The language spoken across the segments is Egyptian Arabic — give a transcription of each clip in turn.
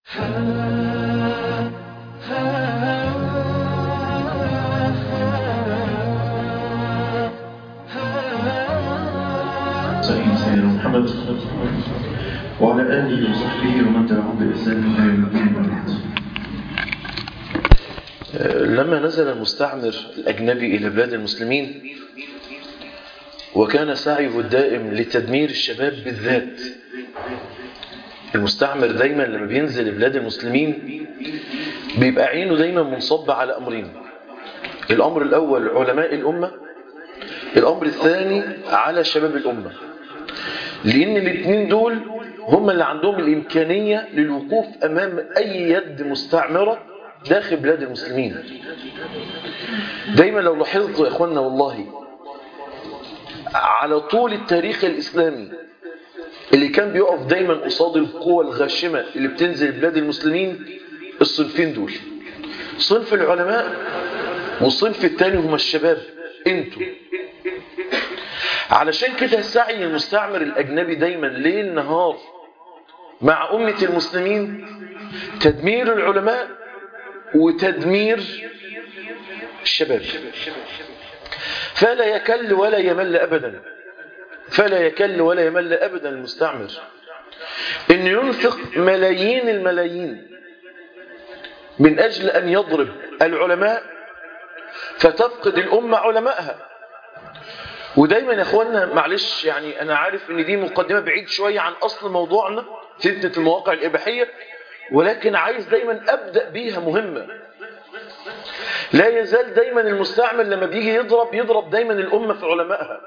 سيدنا سيدنا محمد وعلى آله وصحبه ومن تبعهم بإحسان إلى يوم الدين لما نزل المستعمر الأجنبي إلى بلاد المسلمين وكان سعيه الدائم لتدمير الشباب بالذات المستعمر دايما لما بينزل بلاد المسلمين بيبقى عينه دايما منصبة على أمرين الأمر الأول علماء الأمة الأمر الثاني على شباب الأمة لأن الاثنين دول هم اللي عندهم الإمكانية للوقوف أمام أي يد مستعمرة داخل بلاد المسلمين دايما لو لاحظتوا يا إخواننا والله على طول التاريخ الإسلامي اللي كان بيقف دايما قصاد القوى الغاشمة اللي بتنزل بلاد المسلمين الصنفين دول صنف العلماء والصنف الثاني هم الشباب انتوا علشان كده سعي المستعمر الأجنبي دايما ليل نهار مع أمة المسلمين تدمير العلماء وتدمير الشباب فلا يكل ولا يمل أبدا فلا يكل ولا يمل أبدا المستعمر إن ينفق ملايين الملايين من أجل أن يضرب العلماء فتفقد الأمة علمائها ودايما يا اخوانا معلش يعني انا عارف ان دي مقدمه بعيد شويه عن اصل موضوعنا فتنه المواقع الاباحيه ولكن عايز دايما ابدا بيها مهمه لا يزال دايما المستعمل لما بيجي يضرب يضرب دايما الامه في علمائها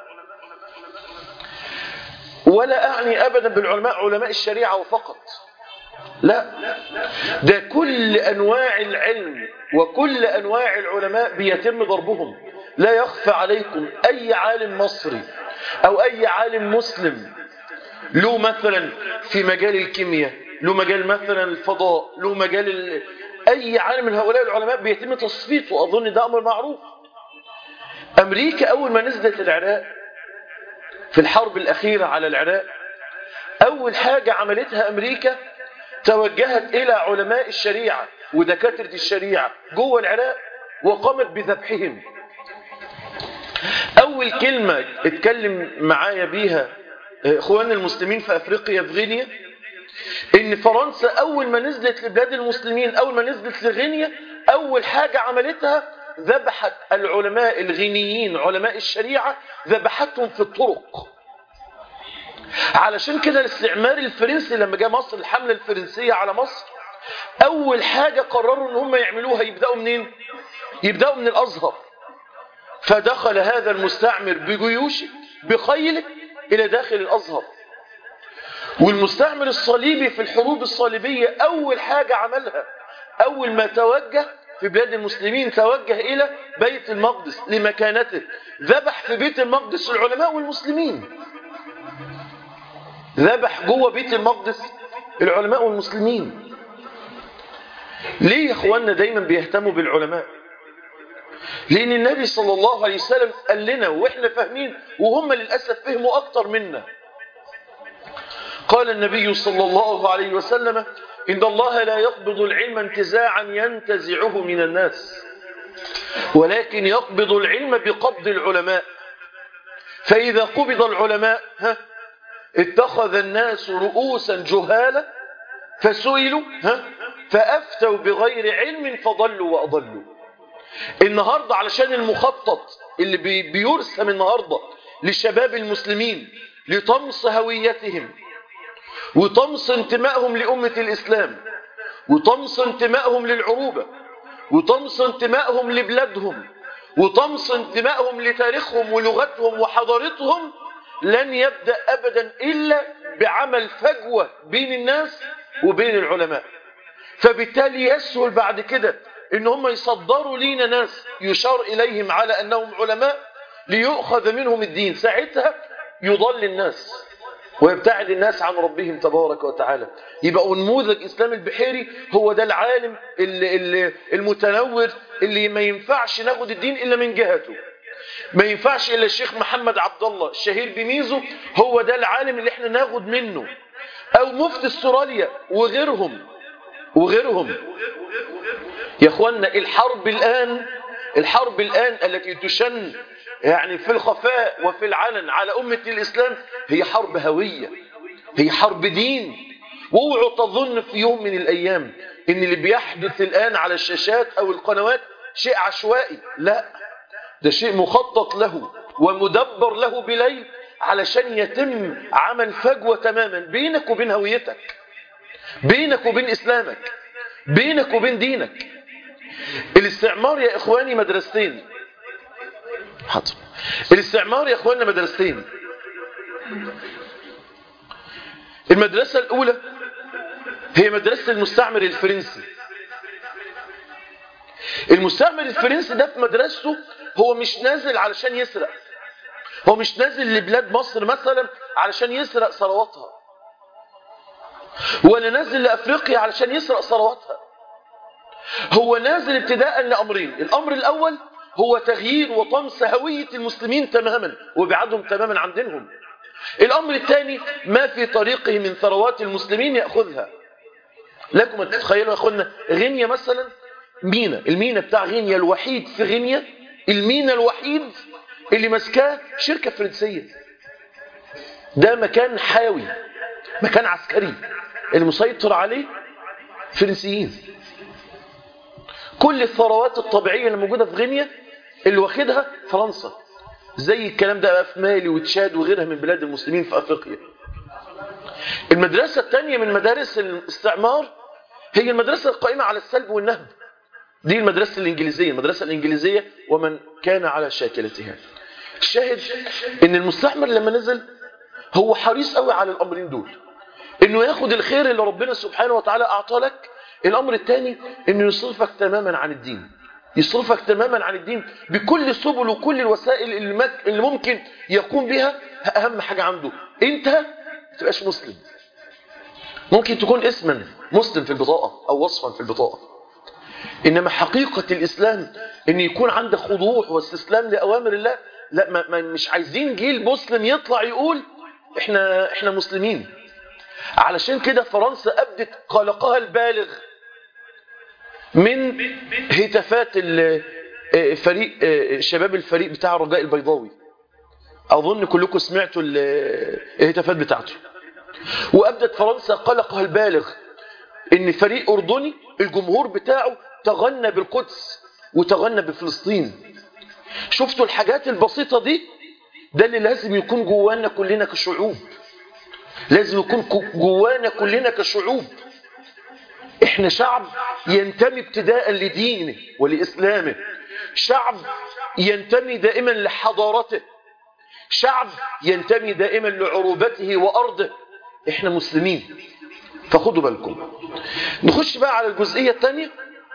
ولا اعني ابدا بالعلماء علماء الشريعه وفقط لا ده كل انواع العلم وكل انواع العلماء بيتم ضربهم لا يخفى عليكم أي عالم مصري أو أي عالم مسلم له مثلا في مجال الكيمياء له مجال مثلا الفضاء له مجال ال... أي عالم من هؤلاء العلماء بيتم تصفيته أظن ده أمر معروف أمريكا أول ما نزلت العراق في الحرب الأخيرة على العراق أول حاجة عملتها أمريكا توجهت إلى علماء الشريعة ودكاترة الشريعة جوه العراق وقامت بذبحهم أول كلمة اتكلم معايا بيها إخوان المسلمين في أفريقيا في غينيا إن فرنسا أول ما نزلت لبلاد المسلمين أول ما نزلت لغينيا أول حاجة عملتها ذبحت العلماء الغينيين علماء الشريعة ذبحتهم في الطرق علشان كده الاستعمار الفرنسي لما جاء مصر الحملة الفرنسية على مصر أول حاجة قرروا إن هم يعملوها يبدأوا منين؟ يبدأوا من الأزهر فدخل هذا المستعمر بجيوشه بخيله إلى داخل الأزهر والمستعمر الصليبي في الحروب الصليبية أول حاجة عملها أول ما توجه في بلاد المسلمين توجه إلى بيت المقدس لمكانته ذبح في بيت المقدس العلماء والمسلمين ذبح جوه بيت المقدس العلماء والمسلمين ليه يا اخواننا دايما بيهتموا بالعلماء لأن النبي صلى الله عليه وسلم قال لنا وإحنا فاهمين وهم للأسف فهموا أكتر منا قال النبي صلى الله عليه وسلم إن الله لا يقبض العلم انتزاعا ينتزعه من الناس ولكن يقبض العلم بقبض العلماء فإذا قبض العلماء ها اتخذ الناس رؤوسا جهالا فسئلوا ها فأفتوا بغير علم فضلوا وأضلوا النهاردة علشان المخطط اللي بي بيرسم النهاردة لشباب المسلمين لطمس هويتهم وطمس انتمائهم لأمة الإسلام وطمس انتمائهم للعروبة وطمس انتمائهم لبلادهم وطمس انتمائهم لتاريخهم ولغتهم وحضارتهم لن يبدأ أبدا إلا بعمل فجوة بين الناس وبين العلماء فبالتالي يسهل بعد كده ان هم يصدروا لينا ناس يشار اليهم على انهم علماء ليؤخذ منهم الدين ساعتها يضل الناس ويبتعد الناس عن ربهم تبارك وتعالى يبقى نموذج اسلام البحيري هو ده العالم اللي اللي المتنور اللي ما ينفعش ناخد الدين الا من جهته ما ينفعش الا الشيخ محمد عبد الله الشهير بميزو هو ده العالم اللي احنا ناخد منه او مفتي استراليا وغيرهم وغيرهم يا اخوانا الحرب الآن الحرب الآن التي تشن يعني في الخفاء وفي العلن على أمة الإسلام هي حرب هوية هي حرب دين واوعوا تظن في يوم من الأيام إن اللي بيحدث الآن على الشاشات أو القنوات شيء عشوائي لا ده شيء مخطط له ومدبر له بليل علشان يتم عمل فجوة تماما بينك وبين هويتك بينك وبين إسلامك بينك وبين دينك الاستعمار يا إخواني مدرستين حاضر الاستعمار يا إخواننا مدرستين المدرسة الأولى هي مدرسة المستعمر الفرنسي المستعمر الفرنسي ده في مدرسته هو مش نازل علشان يسرق هو مش نازل لبلاد مصر مثلا علشان يسرق ثرواتها ولا نازل لأفريقيا علشان يسرق ثرواتها هو نازل ابتداء لأمرين الأمر الأول هو تغيير وطمس هوية المسلمين تماما وابعادهم تماما عن دينهم الأمر الثاني ما في طريقه من ثروات المسلمين يأخذها لكم تتخيلوا يا أخوانا غينيا مثلا مينا المينا بتاع غينيا الوحيد في غينيا المينا الوحيد اللي ماسكاه شركة فرنسية ده مكان حاوي مكان عسكري المسيطر عليه فرنسيين كل الثروات الطبيعية اللي موجودة في غينيا اللي واخدها فرنسا زي الكلام ده بقى في مالي وتشاد وغيرها من بلاد المسلمين في أفريقيا المدرسة الثانية من مدارس الاستعمار هي المدرسة القائمة على السلب والنهب دي المدرسة الإنجليزية المدرسة الإنجليزية ومن كان على شاكلتها الشاهد ان المستعمر لما نزل هو حريص قوي على الأمرين دول انه ياخد الخير اللي ربنا سبحانه وتعالى أعطاه لك الأمر الثاني انه يصرفك تماما عن الدين يصرفك تماما عن الدين بكل السبل وكل الوسائل اللي, مك... اللي ممكن يقوم بها أهم حاجة عنده انت ما تبقاش مسلم ممكن تكون اسما مسلم في البطاقة أو وصفا في البطاقة إنما حقيقة الإسلام إن يكون عندك خضوع واستسلام لأوامر الله لا ما ما مش عايزين جيل مسلم يطلع يقول إحنا إحنا مسلمين علشان كده فرنسا أبدت قلقها البالغ من هتافات فريق شباب الفريق بتاع الرجاء البيضاوي أظن كلكم سمعتوا الهتافات بتاعته وأبدت فرنسا قلقها البالغ إن فريق أردني الجمهور بتاعه تغنى بالقدس وتغنى بفلسطين شفتوا الحاجات البسيطة دي ده اللي لازم يكون جوانا كلنا كشعوب لازم يكون جوانا كلنا كشعوب احنا شعب ينتمي ابتداء لدينه ولإسلامه شعب ينتمي دائما لحضارته شعب ينتمي دائما لعروبته وأرضه احنا مسلمين فخدوا بالكم نخش بقى على الجزئية الثانية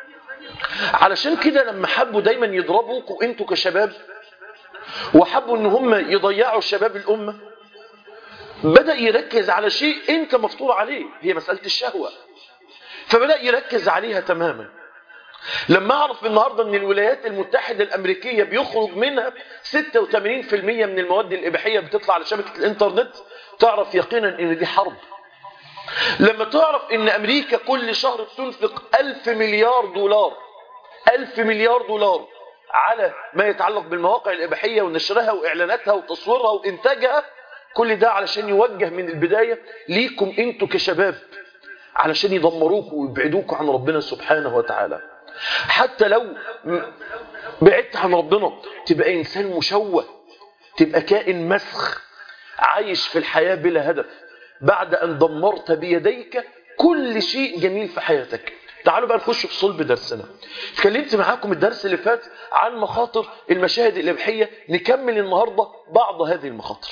علشان كده لما حبوا دايما يضربوكوا انتوا كشباب وحبوا ان هم يضيعوا شباب الأمة بدأ يركز على شيء انت مفطور عليه هي مسألة الشهوة فبدأ يركز عليها تماما لما اعرف النهاردة ان الولايات المتحدة الامريكية بيخرج منها 86% من المواد الاباحية بتطلع على شبكة الانترنت تعرف يقينا ان دي حرب لما تعرف ان امريكا كل شهر بتنفق الف مليار دولار الف مليار دولار على ما يتعلق بالمواقع الاباحية ونشرها واعلاناتها وتصويرها وانتاجها كل ده علشان يوجه من البداية ليكم انتوا كشباب علشان يدمروكوا ويبعدوكوا عن ربنا سبحانه وتعالى حتى لو بعدت عن ربنا تبقى إنسان مشوه تبقى كائن مسخ عايش في الحياة بلا هدف بعد أن دمرت بيديك كل شيء جميل في حياتك تعالوا بقى نخش في صلب درسنا اتكلمت معاكم الدرس اللي فات عن مخاطر المشاهد الإبحية نكمل النهاردة بعض هذه المخاطر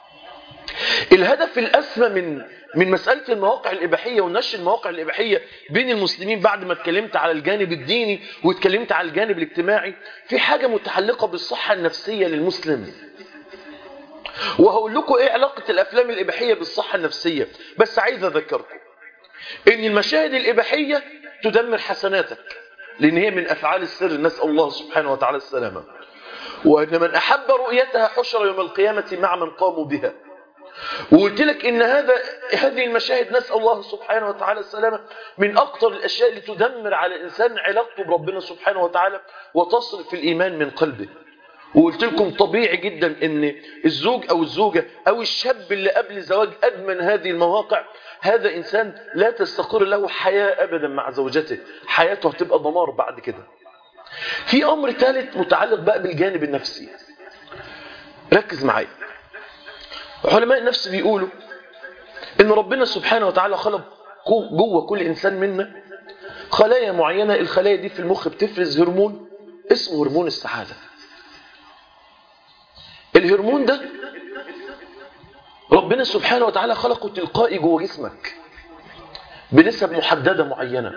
الهدف الأسمى من من مسألة المواقع الإباحية ونشر المواقع الإباحية بين المسلمين بعد ما اتكلمت على الجانب الديني واتكلمت على الجانب الاجتماعي في حاجة متعلقة بالصحة النفسية للمسلم وهقول لكم ايه علاقة الأفلام الإباحية بالصحة النفسية بس عايز أذكركم ان المشاهد الإباحية تدمر حسناتك لأن هي من أفعال السر نسأل الله سبحانه وتعالى السلامة وأن من أحب رؤيتها حشر يوم القيامة مع من قاموا بها وقلت لك ان هذا هذه المشاهد نسال الله سبحانه وتعالى السلامه من اكثر الاشياء اللي تدمر على الانسان علاقته بربنا سبحانه وتعالى وتصرف الايمان من قلبه وقلت لكم طبيعي جدا ان الزوج او الزوجه او الشاب اللي قبل الزواج ادمن هذه المواقع هذا انسان لا تستقر له حياه ابدا مع زوجته حياته هتبقى دمار بعد كده في امر ثالث متعلق بقى بالجانب النفسي ركز معايا علماء النفس بيقولوا ان ربنا سبحانه وتعالى خلق جوه كل انسان منا خلايا معينه الخلايا دي في المخ بتفرز هرمون اسمه هرمون السعاده الهرمون ده ربنا سبحانه وتعالى خلقه تلقائي جوه جسمك بنسب محدده معينه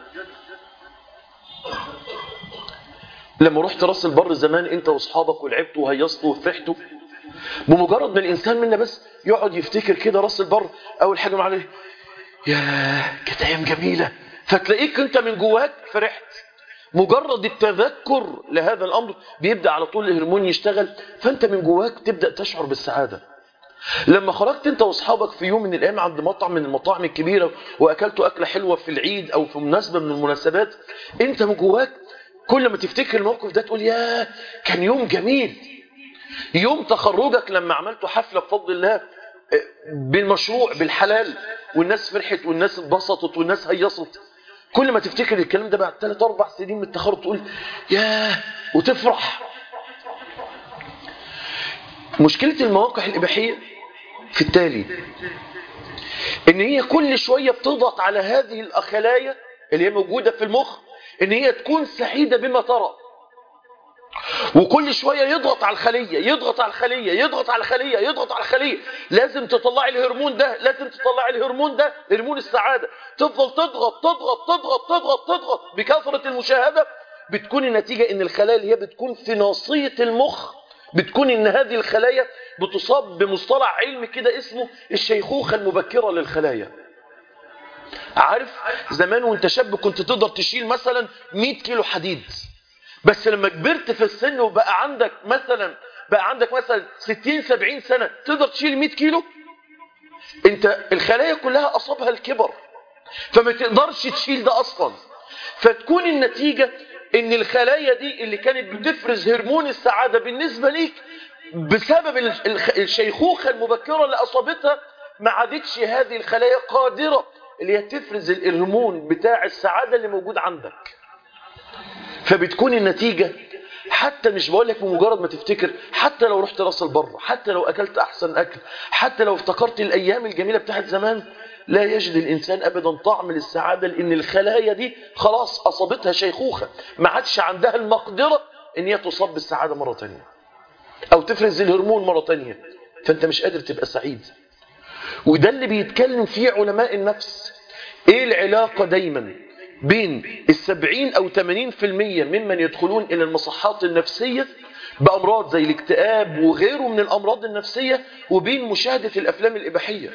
لما رحت راس البر زمان انت واصحابك ولعبتوا وهيصتوا وفرحتوا بمجرد ما الانسان منا بس يقعد يفتكر كده راس البر اول حاجه معلش يا كانت ايام جميله فتلاقيك انت من جواك فرحت مجرد التذكر لهذا الامر بيبدا على طول الهرمون يشتغل فانت من جواك تبدا تشعر بالسعاده لما خرجت انت واصحابك في يوم من الايام عند مطعم من المطاعم الكبيره واكلتوا اكله حلوه في العيد او في مناسبه من المناسبات انت من جواك كل ما تفتكر الموقف ده تقول يا كان يوم جميل يوم تخرجك لما عملتوا حفله بفضل الله بالمشروع بالحلال والناس فرحت والناس اتبسطت والناس هيصت كل ما تفتكر الكلام ده بعد ثلاث اربع سنين من التخرج تقول ياه وتفرح مشكله المواقع الاباحيه في التالي ان هي كل شويه بتضغط على هذه الخلايا اللي هي موجوده في المخ ان هي تكون سعيده بما ترى وكل شويه يضغط على الخليه يضغط على الخليه يضغط على الخليه يضغط على الخليه لازم تطلعي الهرمون ده لازم تطلعي الهرمون ده هرمون السعاده تفضل تضغط تضغط تضغط تضغط تضغط بكثره المشاهده بتكون النتيجه ان الخلايا اللي هي بتكون في ناصيه المخ بتكون ان هذه الخلايا بتصاب بمصطلح علمي كده اسمه الشيخوخه المبكره للخلايا عارف زمان وانت شاب كنت تقدر تشيل مثلا 100 كيلو حديد بس لما كبرت في السن وبقى عندك مثلا بقى عندك مثلا 60 70 سنه تقدر تشيل 100 كيلو انت الخلايا كلها اصابها الكبر فما تقدرش تشيل ده اصلا فتكون النتيجه ان الخلايا دي اللي كانت بتفرز هرمون السعاده بالنسبه ليك بسبب الشيخوخه المبكره اللي اصابتها ما عادتش هذه الخلايا قادره اللي هي تفرز الهرمون بتاع السعاده اللي موجود عندك فبتكون النتيجة حتى مش بقول لك بمجرد ما تفتكر حتى لو رحت راس البر حتى لو أكلت أحسن أكل حتى لو افتكرت الأيام الجميلة بتاعت زمان لا يجد الإنسان أبدا طعم للسعادة لأن الخلايا دي خلاص أصابتها شيخوخة ما عادش عندها المقدرة أن هي تصاب بالسعادة مرة تانية أو تفرز الهرمون مرة تانية فأنت مش قادر تبقى سعيد وده اللي بيتكلم فيه علماء النفس إيه العلاقة دايماً بين السبعين أو تمانين في المية ممن يدخلون إلى المصحات النفسية بأمراض زي الاكتئاب وغيره من الأمراض النفسية وبين مشاهدة الأفلام الإباحية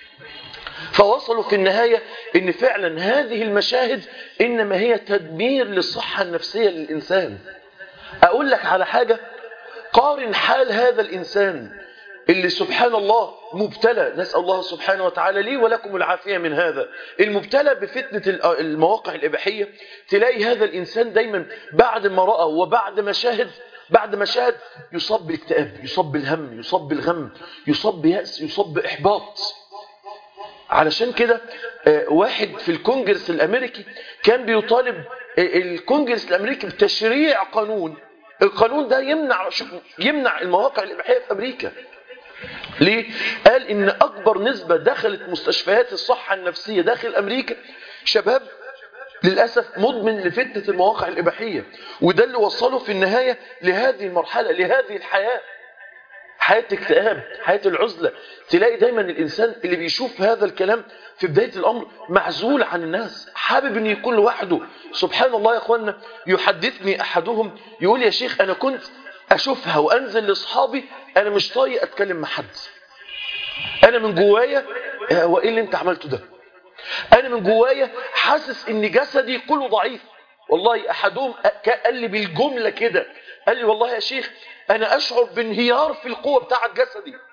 فوصلوا في النهاية إن فعلا هذه المشاهد إنما هي تدمير للصحة النفسية للإنسان أقول لك على حاجة قارن حال هذا الإنسان اللي سبحان الله مبتلى نسأل الله سبحانه وتعالى لي ولكم العافية من هذا المبتلى بفتنة المواقع الإباحية تلاقي هذا الإنسان دايما بعد ما رأى وبعد ما شاهد بعد ما شاهد يصاب بالاكتئاب يصاب بالهم يصاب بالغم يصاب بيأس يصاب بإحباط علشان كده واحد في الكونجرس الأمريكي كان بيطالب الكونجرس الأمريكي بتشريع قانون القانون ده يمنع يمنع المواقع الإباحية في أمريكا ليه؟ قال إن أكبر نسبة دخلت مستشفيات الصحة النفسية داخل أمريكا شباب للأسف مدمن لفتنة المواقع الإباحية وده اللي وصله في النهاية لهذه المرحلة لهذه الحياة حياة اكتئاب حياة العزلة تلاقي دايما الإنسان اللي بيشوف هذا الكلام في بداية الأمر معزول عن الناس حابب أن يكون لوحده سبحان الله يا أخوانا يحدثني أحدهم يقول يا شيخ أنا كنت أشوفها وأنزل لأصحابي أنا مش طايق أتكلم مع حد أنا من جوايا هو إيه اللي أنت عملته ده أنا من جوايا حاسس إن جسدي كله ضعيف والله أحدهم قال لي بالجملة كده قال لي والله يا شيخ أنا أشعر بانهيار في القوة بتاعت جسدي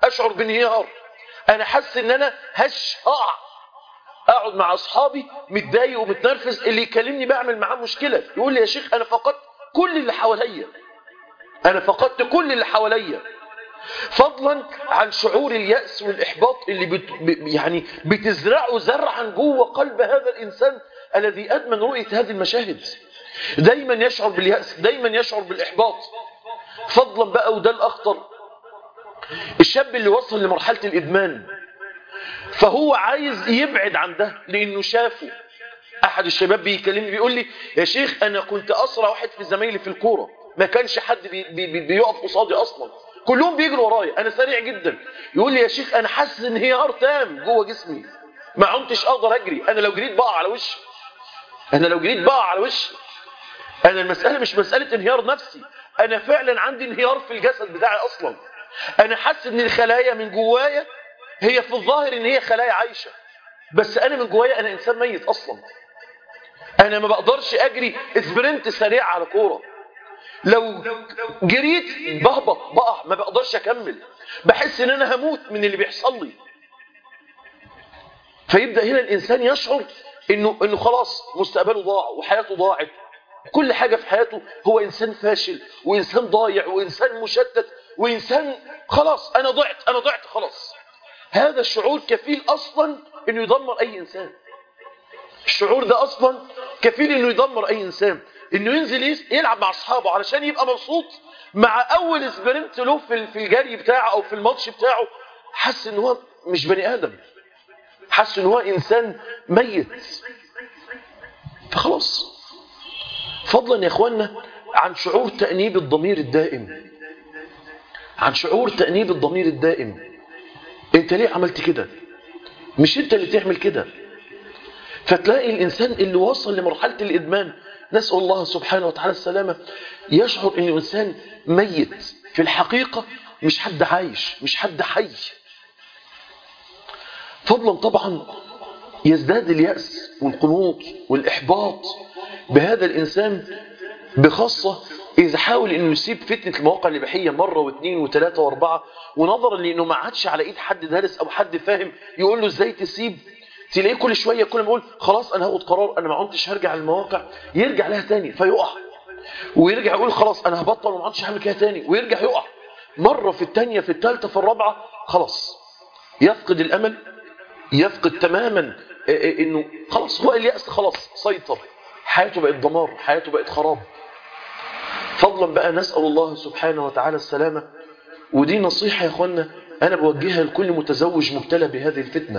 اشعر بانهيار انا حاسس ان انا هش هقع اقعد مع اصحابي متضايق ومتنرفز اللي يكلمني بعمل معاه مشكله يقول لي يا شيخ انا فقدت كل اللي حواليا انا فقدت كل اللي حواليا فضلا عن شعور اليأس والإحباط اللي بت... ب- يعني بتزرعه زرعا جوه قلب هذا الإنسان الذي أدمن رؤية هذه المشاهد دايما يشعر باليأس دايما يشعر بالإحباط فضلا بقى وده الأخطر الشاب اللي وصل لمرحلة الإدمان فهو عايز يبعد عن ده لأنه شافه أحد الشباب بيكلمني بيقول لي يا شيخ أنا كنت أسرع واحد في زمايلي في الكورة ما كانش حد بي بي بي بيقف قصادي أصلا كلهم بيجروا ورايا أنا سريع جدا يقول لي يا شيخ أنا حاسس انهيار تام جوه جسمي ما عمتش أقدر أجري أنا لو جريت بقع على وشي أنا لو جريت بقع على وشي أنا المسألة مش مسألة انهيار نفسي أنا فعلا عندي انهيار في الجسد بتاعي أصلا أنا حاسس إن الخلايا من جوايا هي في الظاهر إن هي خلايا عايشة بس أنا من جوايا أنا إنسان ميت أصلا أنا ما بقدرش أجري سبرنت سريع على كورة لو جريت بهبط بقع ما بقدرش أكمل بحس إن أنا هموت من اللي بيحصل لي فيبدأ هنا الإنسان يشعر إنه, إنه خلاص مستقبله ضاع وحياته ضاعت كل حاجة في حياته هو إنسان فاشل وإنسان ضايع وإنسان مشتت وإنسان خلاص أنا ضعت أنا ضعت خلاص هذا الشعور كفيل أصلا إنه يدمر أي إنسان الشعور ده أصلا كفيل إنه يدمر أي إنسان إنه ينزل يس- يلعب مع أصحابه علشان يبقى مبسوط مع أول سبرنت له في في الجري بتاعه أو في الماتش بتاعه حس إن هو مش بني آدم حس إن هو إنسان ميت فخلاص فضلا يا اخوانا عن شعور تأنيب الضمير الدائم عن شعور تأنيب الضمير الدائم انت ليه عملت كده مش انت اللي تعمل كده فتلاقي الانسان اللي وصل لمرحلة الادمان نسأل الله سبحانه وتعالى السلامة يشعر ان الانسان ميت في الحقيقة مش حد عايش مش حد حي فضلا طبعا يزداد اليأس والقنوط والإحباط بهذا الإنسان بخاصة إذا حاول إنه يسيب فتنة المواقع الإباحية مرة واثنين وثلاثة وأربعة ونظرا لأنه ما عادش على إيد حد دارس أو حد فاهم يقول له إزاي تسيب تلاقيه كل شوية كل ما يقول خلاص أنا هاخد قرار أنا ما عدتش هرجع للمواقع يرجع لها تاني فيقع ويرجع يقول خلاص أنا هبطل وما عدتش هعمل كده تاني ويرجع يقع مرة في الثانية في الثالثة في الرابعة خلاص يفقد الأمل يفقد تماما انه خلاص هو اليأس خلاص سيطر حياته بقت دمار حياته بقت خراب فضلا بقى نسأل الله سبحانه وتعالى السلامة ودي نصيحة يا اخوانا انا بوجهها لكل متزوج مبتلى بهذه الفتنة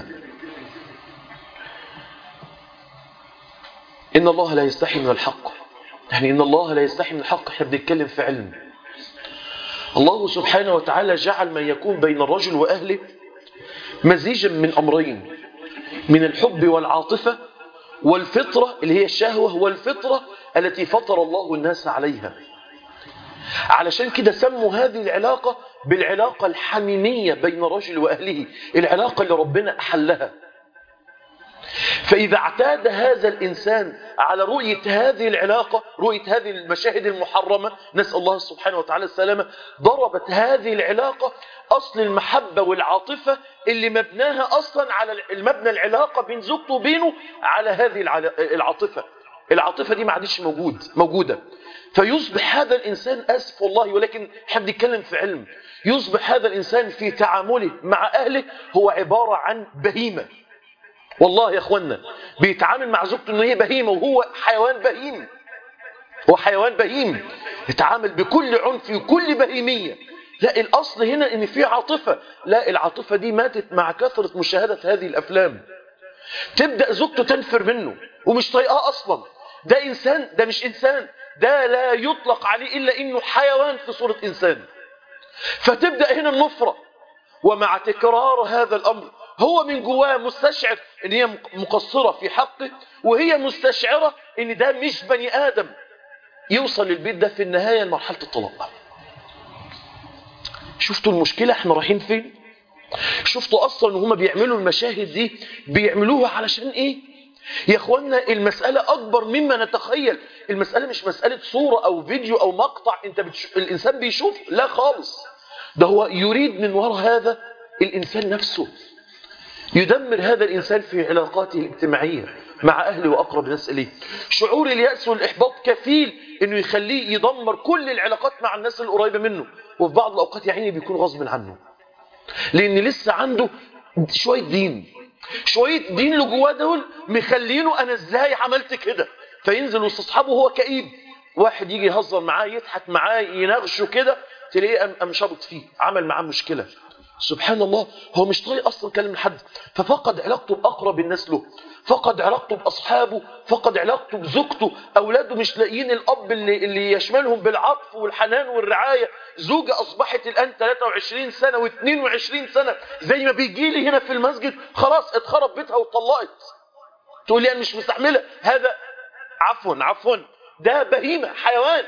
ان الله لا يستحي من الحق يعني ان الله لا يستحي من الحق احنا بنتكلم في علم الله سبحانه وتعالى جعل ما يكون بين الرجل واهله مزيجا من أمرين من الحب والعاطفة والفطرة اللي هي الشهوة والفطرة التي فطر الله الناس عليها علشان كده سموا هذه العلاقة بالعلاقة الحميمية بين الرجل وأهله العلاقة اللي ربنا أحلها فإذا اعتاد هذا الإنسان على رؤية هذه العلاقة رؤية هذه المشاهد المحرمة نسأل الله سبحانه وتعالى السلامة ضربت هذه العلاقة أصل المحبة والعاطفة اللي مبناها أصلا على المبنى العلاقة بين زوجته وبينه على هذه العلا- العاطفة العاطفة دي ما عادش موجود موجودة فيصبح هذا الإنسان أسف والله ولكن احنا بنتكلم في علم يصبح هذا الإنسان في تعامله مع أهله هو عبارة عن بهيمة والله يا اخوانا بيتعامل مع زوجته انه هي بهيمه وهو حيوان بهيم هو حيوان بهيم يتعامل بكل عنف وكل بهيميه لا الاصل هنا ان في عاطفه لا العاطفه دي ماتت مع كثره مشاهده هذه الافلام تبدا زوجته تنفر منه ومش طايقاه اصلا ده انسان ده مش انسان ده لا يطلق عليه الا انه حيوان في صوره انسان فتبدا هنا النفره ومع تكرار هذا الأمر هو من جواه مستشعر ان هي مقصرة في حقه وهي مستشعرة ان ده مش بني آدم يوصل البيت ده في النهاية لمرحلة الطلاق شفتوا المشكلة احنا رايحين فين شفتوا اصلا ان هما بيعملوا المشاهد دي بيعملوها علشان ايه يا اخوانا المسألة اكبر مما نتخيل المسألة مش مسألة صورة او فيديو او مقطع انت بتش... الانسان بيشوف لا خالص ده هو يريد من وراء هذا الإنسان نفسه يدمر هذا الإنسان في علاقاته الاجتماعية مع أهله وأقرب الناس إليه شعور اليأس والإحباط كفيل أنه يخليه يدمر كل العلاقات مع الناس القريبة منه وفي بعض الأوقات يا عيني بيكون غصب عنه لأن لسه عنده شوية دين شوية دين اللي جواه دول مخلينه أنا إزاي عملت كده فينزل وسط أصحابه وهو كئيب واحد يجي يهزر معاه يضحك معاه يناغشه كده تلاقيه قام قام شابط فيه عمل معاه مشكلة سبحان الله هو مش طايق اصلا كلام حد ففقد علاقته باقرب الناس له فقد علاقته باصحابه فقد علاقته بزوجته اولاده مش لاقيين الاب اللي, اللي يشملهم بالعطف والحنان والرعايه زوجة اصبحت الان 23 سنه و22 سنه زي ما بيجي لي هنا في المسجد خلاص اتخرب بيتها واتطلقت تقول لي انا مش مستحمله هذا عفوا عفوا ده بهيمه حيوان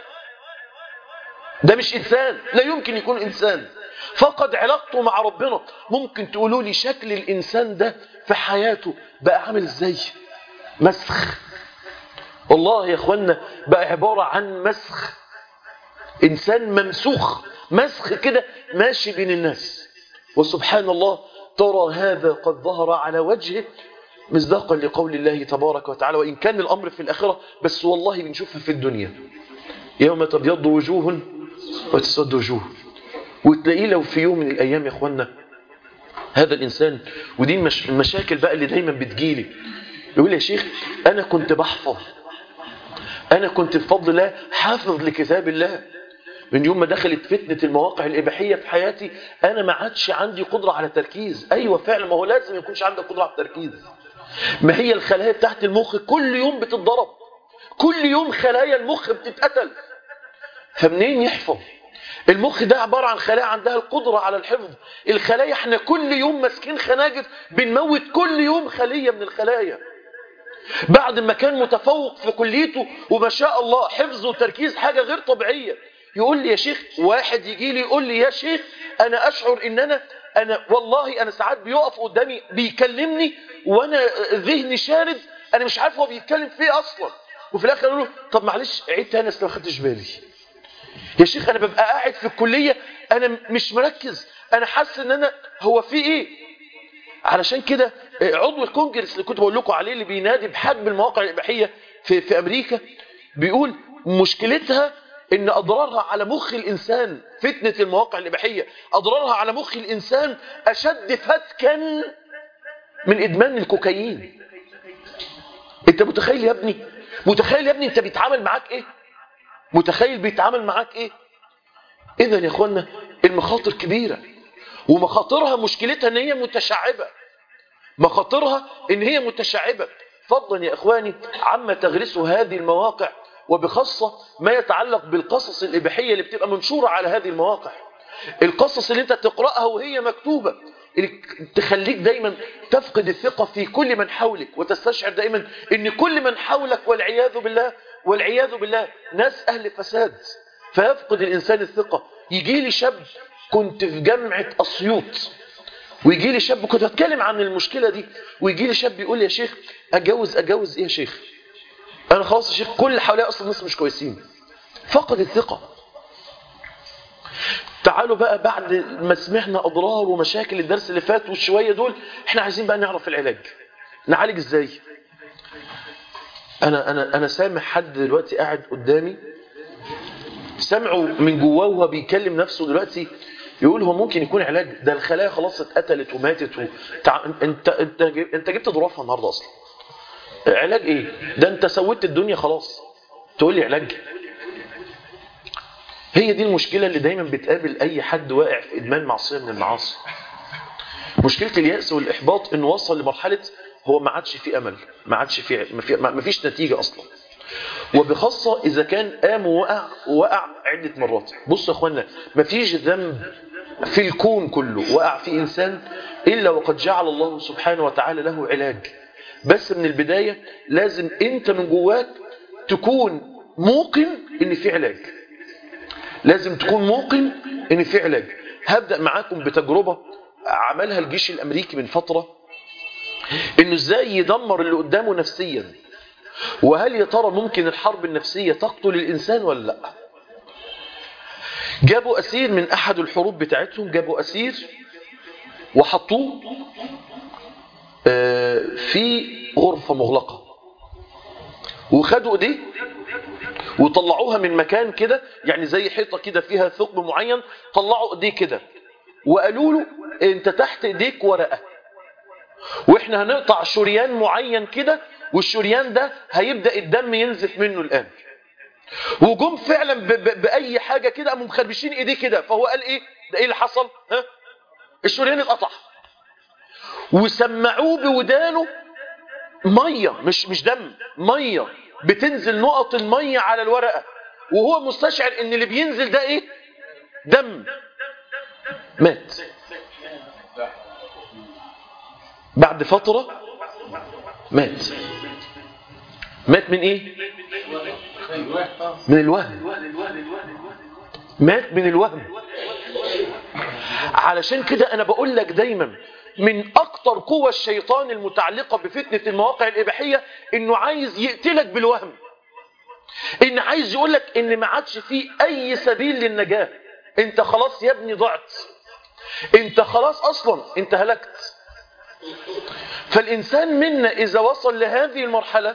ده مش انسان لا يمكن يكون انسان فقد علاقته مع ربنا ممكن تقولوا لي شكل الإنسان ده في حياته بقى عامل ازاي مسخ والله يا اخوانا بقى عبارة عن مسخ إنسان ممسوخ مسخ كده ماشي بين الناس وسبحان الله ترى هذا قد ظهر على وجهه مصداقا لقول الله تبارك وتعالى وإن كان الأمر في الآخرة بس والله بنشوفها في الدنيا يوم تبيض وجوه وتسود وجوه وتلاقيه لو في يوم من الأيام يا أخوانا هذا الإنسان ودي المش... المشاكل بقى اللي دايما بتجيلي يقول يا شيخ أنا كنت بحفظ أنا كنت بفضل الله حافظ لكتاب الله من يوم ما دخلت فتنة المواقع الإباحية في حياتي أنا ما عادش عندي قدرة على التركيز أيوة فعلا ما هو لازم يكونش عندك قدرة على التركيز ما هي الخلايا بتاعت المخ كل يوم بتتضرب كل يوم خلايا المخ بتتقتل فمنين يحفظ المخ ده عبارة عن خلايا عندها القدرة على الحفظ الخلايا احنا كل يوم ماسكين خناجر بنموت كل يوم خلية من الخلايا بعد ما كان متفوق في كليته وما شاء الله حفظ وتركيز حاجة غير طبيعية يقول لي يا شيخ واحد يجي لي يقول لي يا شيخ انا اشعر ان انا انا والله انا ساعات بيقف قدامي بيكلمني وانا ذهني شارد انا مش عارف هو بيتكلم في ايه اصلا وفي الاخر اقول له طب معلش عيد تاني اصل ما خدتش بالي يا شيخ انا ببقى قاعد في الكليه انا مش مركز انا حاسس ان انا هو في ايه علشان كده عضو الكونجرس اللي كنت بقول لكم عليه اللي بينادي بحجم المواقع الاباحيه في في امريكا بيقول مشكلتها ان اضرارها على مخ الانسان فتنه المواقع الاباحيه اضرارها على مخ الانسان اشد فتكا من ادمان الكوكايين انت متخيل يا ابني متخيل يا ابني انت بيتعامل معاك ايه متخيل بيتعامل معاك ايه اذا يا اخوانا المخاطر كبيره ومخاطرها مشكلتها ان هي متشعبه مخاطرها ان هي متشعبه فضلا يا اخواني عما تغرسه هذه المواقع وبخاصه ما يتعلق بالقصص الاباحيه اللي بتبقى منشوره على هذه المواقع القصص اللي انت تقراها وهي مكتوبه اللي تخليك دايما تفقد الثقه في كل من حولك وتستشعر دايما ان كل من حولك والعياذ بالله والعياذ بالله ناس اهل فساد فيفقد الانسان الثقه يجي لي شاب كنت في جامعه اسيوط ويجي لي شاب كنت بتكلم عن المشكله دي ويجي لي شاب يقول لي يا شيخ اتجوز اتجوز ايه يا شيخ انا خلاص يا شيخ كل اللي حواليا اصلا ناس مش كويسين فقد الثقه تعالوا بقى بعد ما سمعنا اضرار ومشاكل الدرس اللي فات والشويه دول احنا عايزين بقى نعرف العلاج نعالج ازاي انا انا انا سامع حد دلوقتي قاعد قدامي سمعه من جواه وهو بيكلم نفسه دلوقتي يقول هو ممكن يكون علاج ده الخلايا خلاص اتقتلت وماتت و... تع... انت انت انت جبت ظروفها النهارده اصلا علاج ايه ده انت سويت الدنيا خلاص تقول لي علاج هي دي المشكله اللي دايما بتقابل اي حد واقع في ادمان معصيه من المعاصي مشكله الياس والاحباط انه وصل لمرحله هو ما عادش في امل ما عادش في ما فيش نتيجه اصلا وبخاصة إذا كان قام ووقع ووقع عدة مرات بصوا يا أخوانا ما فيش ذنب في الكون كله وقع في إنسان إلا وقد جعل الله سبحانه وتعالى له علاج بس من البداية لازم أنت من جواك تكون موقن إن في علاج لازم تكون موقن إن في علاج هبدأ معاكم بتجربة عملها الجيش الأمريكي من فترة إنه إزاي يدمر اللي قدامه نفسياً وهل يا ترى ممكن الحرب النفسية تقتل الإنسان ولا لا جابوا أسير من أحد الحروب بتاعتهم جابوا أسير وحطوه آه، في غرفة مغلقة وخدوا ايديه وطلعوها من مكان كده يعني زي حيطة كده فيها ثقب معين طلعوا ايديه كده وقالوا له انت تحت ايديك ورقة واحنا هنقطع شريان معين كده والشريان ده هيبدأ الدم ينزف منه الآن وجم فعلا ب ب بأي حاجة كده قاموا مخربشين ايديه كده فهو قال ايه ده ايه اللي حصل ها الشريان اتقطع وسمعوه بودانه مية مش مش دم مية بتنزل نقط المية على الورقة وهو مستشعر ان اللي بينزل ده ايه دم مات بعد فترة مات مات من ايه من الوهم مات من الوهم علشان كده انا بقول لك دايما من اكتر قوى الشيطان المتعلقة بفتنة المواقع الاباحية انه عايز يقتلك بالوهم ان عايز يقول لك ان ما عادش فيه اي سبيل للنجاة انت خلاص يا ابني ضعت انت خلاص اصلا انت هلكت فالانسان منا اذا وصل لهذه المرحلة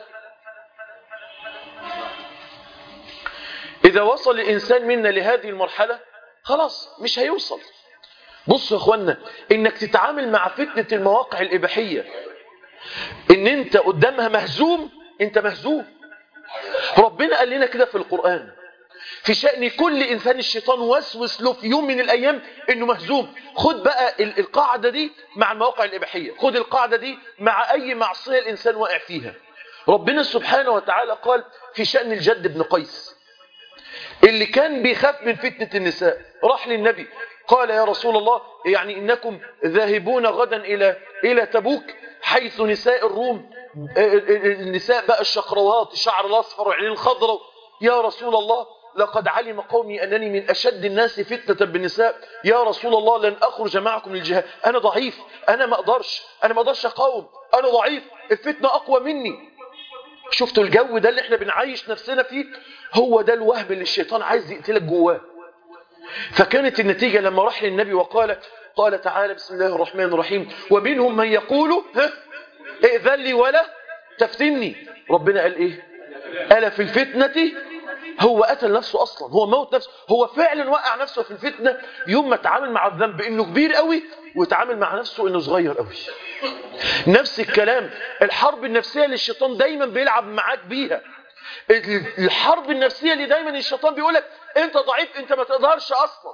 اذا وصل الانسان منا لهذه المرحلة خلاص مش هيوصل بصوا يا اخوانا انك تتعامل مع فتنة المواقع الاباحية ان انت قدامها مهزوم انت مهزوم ربنا قال لنا كده في القرآن في شأن كل إنسان الشيطان وسوس له في يوم من الأيام إنه مهزوم خد بقى ال- القاعدة دي مع المواقع الإباحية خد القاعدة دي مع أي معصية الإنسان واقع فيها ربنا سبحانه وتعالى قال في شأن الجد بن قيس اللي كان بيخاف من فتنة النساء راح للنبي قال يا رسول الله يعني إنكم ذاهبون غدا إلى إلى تبوك حيث نساء الروم النساء بقى الشقروات الشعر الأصفر والعينين الخضراء يا رسول الله لقد علم قومي أنني من أشد الناس فتنة بالنساء يا رسول الله لن أخرج معكم للجهاد أنا ضعيف أنا ما أقدرش أنا ما أقدرش أقاوم أنا ضعيف الفتنة أقوى مني شفتوا الجو ده اللي احنا بنعيش نفسنا فيه هو ده الوهم اللي الشيطان عايز يقتلك جواه فكانت النتيجة لما راح للنبي وقال قال تعالى بسم الله الرحمن الرحيم ومنهم من يقول ها ائذن لي ولا تفتني ربنا قال ايه قال في الفتنة هو قتل نفسه اصلا هو موت نفسه هو فعلا وقع نفسه في الفتنة يوم ما تعامل مع الذنب انه كبير قوي وتعامل مع نفسه انه صغير قوي نفس الكلام الحرب النفسية اللي الشيطان دايما بيلعب معاك بيها الحرب النفسية اللي دايما الشيطان بيقولك انت ضعيف انت ما تقدرش اصلا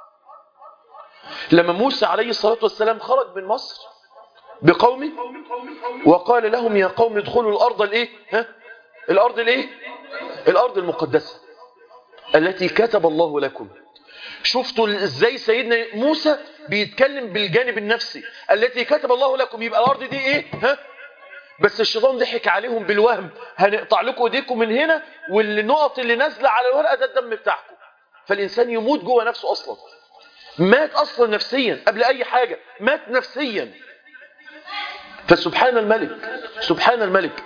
لما موسى عليه الصلاة والسلام خرج من مصر بقومه وقال لهم يا قوم ادخلوا الارض الايه ها الارض الايه الارض المقدسة التي كتب الله لكم شفتوا ازاي سيدنا موسى بيتكلم بالجانب النفسي التي كتب الله لكم يبقى الارض دي ايه ها بس الشيطان ضحك عليهم بالوهم هنقطع لكم ايديكم من هنا والنقط اللي نازله على الورقه ده الدم بتاعكم فالانسان يموت جوه نفسه اصلا مات اصلا نفسيا قبل اي حاجه مات نفسيا فسبحان الملك سبحان الملك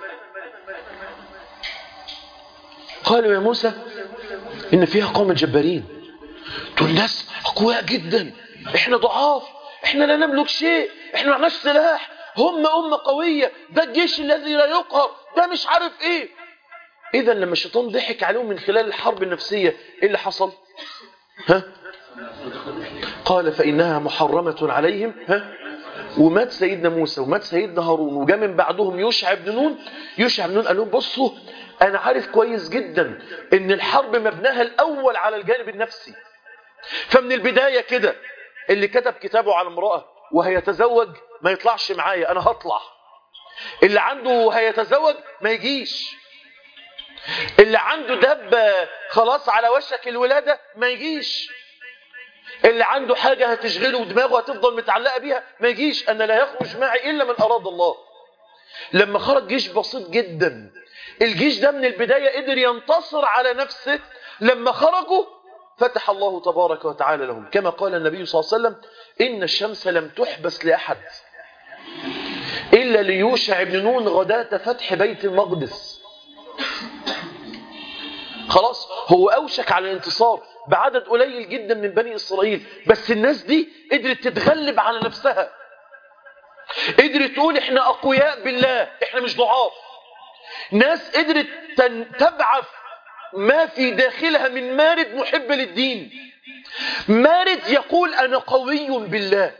قالوا يا موسى ان فيها قوم جبارين دول ناس اقوياء جدا احنا ضعاف احنا لا نملك شيء احنا معناش سلاح هم أمة قوية ده الجيش الذي لا يقهر ده مش عارف ايه اذا لما الشيطان ضحك عليهم من خلال الحرب النفسية ايه اللي حصل ها قال فإنها محرمة عليهم ها ومات سيدنا موسى ومات سيدنا هارون وجاء من بعدهم يوشع بن نون يوشع بن نون قال لهم بصوا انا عارف كويس جدا ان الحرب مبناها الاول على الجانب النفسي فمن البداية كده اللي كتب كتابه على امرأة وهيتزوج ما يطلعش معايا انا هطلع اللي عنده هيتزوج ما يجيش اللي عنده دب خلاص على وشك الولادة ما يجيش اللي عنده حاجة هتشغله ودماغه هتفضل متعلقة بيها ما يجيش أنا لا يخرج معي إلا من أراد الله لما خرج جيش بسيط جدا الجيش ده من البداية قدر ينتصر على نفسه لما خرجوا فتح الله تبارك وتعالى لهم كما قال النبي صلى الله عليه وسلم إن الشمس لم تحبس لأحد إلا ليوشع بن نون غداة فتح بيت المقدس خلاص هو أوشك على الانتصار بعدد قليل جدا من بني إسرائيل بس الناس دي قدرت تتغلب على نفسها قدرت تقول احنا اقوياء بالله احنا مش ضعاف ناس قدرت تن- تبعث ما في داخلها من مارد محب للدين مارد يقول انا قوي بالله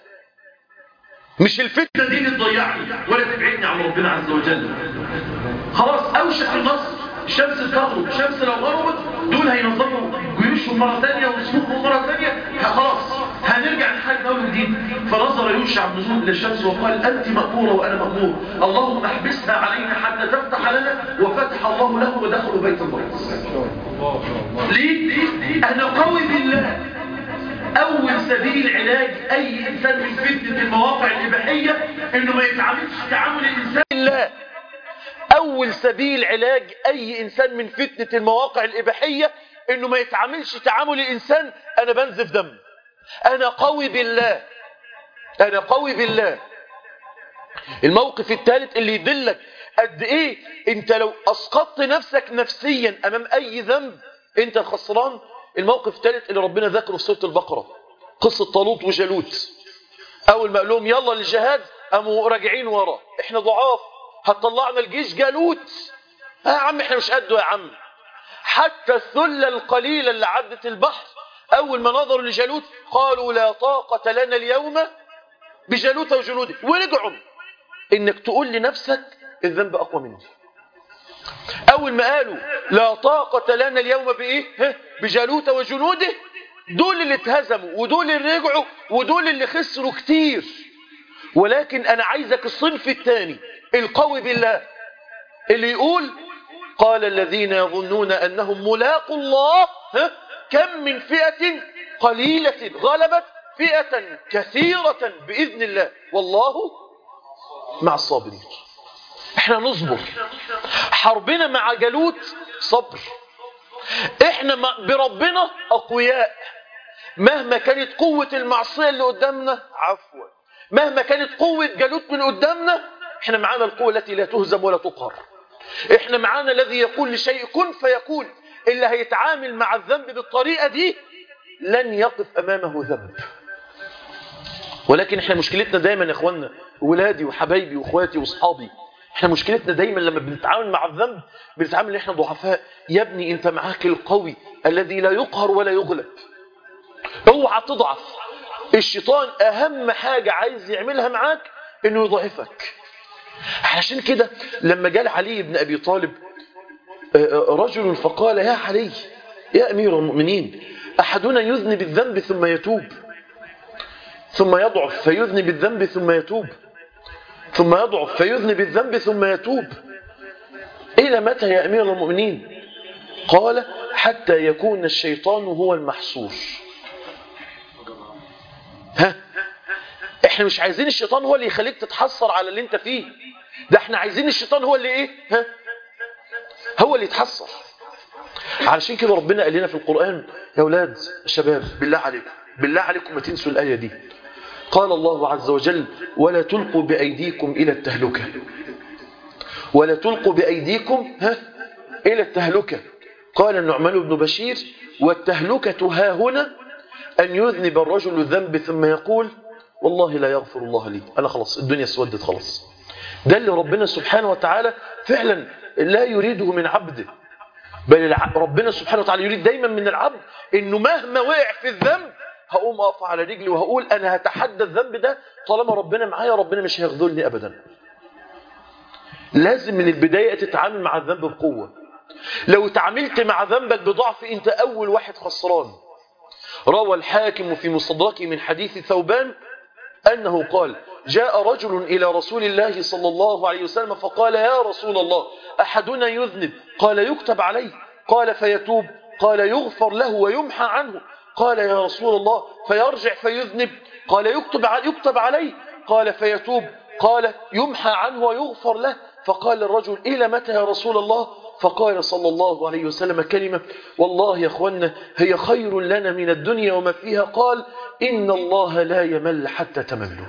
مش الفتنه دي اللي تضيعني ولا تبعدني عن ربنا عز وجل خلاص اوشك النصر الشمس تغرب الشمس لو غربت دول هينظموا جيوشهم مرة ثانية وصفوفهم مرة ثانية خلاص هنرجع لحال أول جديد فنظر يوشع بن نون إلى الشمس وقال أنت مأمورة وأنا مأمور اللهم احبسها علينا حتى تفتح لنا وفتح الله له ودخلوا بيت المقدس ليه؟ أنا قوي بالله أول سبيل علاج أي إنسان من فتنة المواقع الإباحية إنه ما يتعاملش تعامل الإنسان الله أول سبيل علاج أي إنسان من فتنة المواقع الإباحية إنه ما يتعاملش تعامل الإنسان أنا بنزف دم أنا قوي بالله أنا قوي بالله الموقف الثالث اللي يدلك قد إيه أنت لو أسقطت نفسك نفسيا أمام أي ذنب أنت الخسران الموقف الثالث اللي ربنا ذكره في سورة البقرة قصة طالوت وجالوت أول ما قال لهم يلا للجهاد قاموا راجعين ورا إحنا ضعاف هتطلعنا الجيش جالوت آه يا عم إحنا مش قده يا عم حتى الثلة القليلة اللي عدت البحر أول ما نظروا لجالوت قالوا لا طاقة لنا اليوم بجالوت وجنوده ورجعوا إنك تقول لنفسك الذنب أقوى مني أول ما قالوا لا طاقة لنا اليوم بإيه ها؟ بجالوت وجنوده دول اللي اتهزموا ودول اللي رجعوا ودول اللي خسروا كتير ولكن أنا عايزك الصنف الثاني القوي بالله اللي يقول قال الذين يظنون أنهم ملاقوا الله ها؟ كم من فئة قليلة غلبت فئة كثيرة بإذن الله والله مع الصابرين احنا نصبر حربنا مع جالوت صبر احنا مع- بربنا اقوياء مهما كانت قوة المعصية اللي قدامنا عفوا مهما كانت قوة جالوت من قدامنا احنا معانا القوة التي لا تهزم ولا تقهر احنا معانا الذي يقول لشيء كن فيكون اللي هيتعامل مع الذنب بالطريقة دي لن يقف امامه ذنب ولكن احنا مشكلتنا دايما يا اخوانا ولادي وحبايبي واخواتي واصحابي احنا مشكلتنا دايما لما بنتعامل مع الذنب بنتعامل ان احنا ضعفاء يا ابني انت معاك القوي الذي لا يقهر ولا يغلب اوعى تضعف الشيطان اهم حاجة عايز يعملها معاك انه يضعفك علشان كده لما جال علي بن ابي طالب آه، آه، رجل فقال يا علي يا امير المؤمنين احدنا يذنب الذنب ثم يتوب ثم يضعف فيذنب الذنب ثم يتوب ثم يضعف فيذنب الذنب ثم يتوب إلى متى يا أمير المؤمنين قال حتى يكون الشيطان هو المحصور ها احنا مش عايزين الشيطان هو اللي يخليك تتحسر على اللي انت فيه ده احنا عايزين الشيطان هو اللي ايه ها هو اللي يتحسر علشان كده ربنا قال لنا في القرآن يا أولاد شباب بالله عليكم بالله عليكم ما تنسوا الآية دي قال الله عز وجل ولا تلقوا بأيديكم إلى التهلكة ولا تلقوا بأيديكم ها إلى التهلكة قال النعمان بن بشير والتهلكة ها هنا أن يذنب الرجل الذنب ثم يقول والله لا يغفر الله لي أنا خلاص الدنيا سودت خلاص ده اللي ربنا سبحانه وتعالى فعلا لا يريده من عبده بل الع- ربنا سبحانه وتعالى يريد دايما من العبد انه مهما وقع في الذنب هقوم اقف على رجلي وهقول انا هتحدى الذنب ده طالما ربنا معايا ربنا مش هيخذلني ابدا لازم من البداية تتعامل مع الذنب بقوة لو تعاملت مع ذنبك بضعف انت اول واحد خسران روى الحاكم في مصدركه من حديث ثوبان أنه قال جاء رجل إلى رسول الله صلى الله عليه وسلم فقال يا رسول الله أحدنا يذنب قال يكتب عليه قال فيتوب قال يغفر له ويمحى عنه قال يا رسول الله فيرجع فيذنب قال يكتب ع- يكتب عليه قال فيتوب قال يمحى عنه ويغفر له فقال الرجل إلى متى يا رسول الله فقال صلى الله عليه وسلم كلمة والله يا أخوانا هي خير لنا من الدنيا وما فيها قال إن الله لا يمل حتى تملوا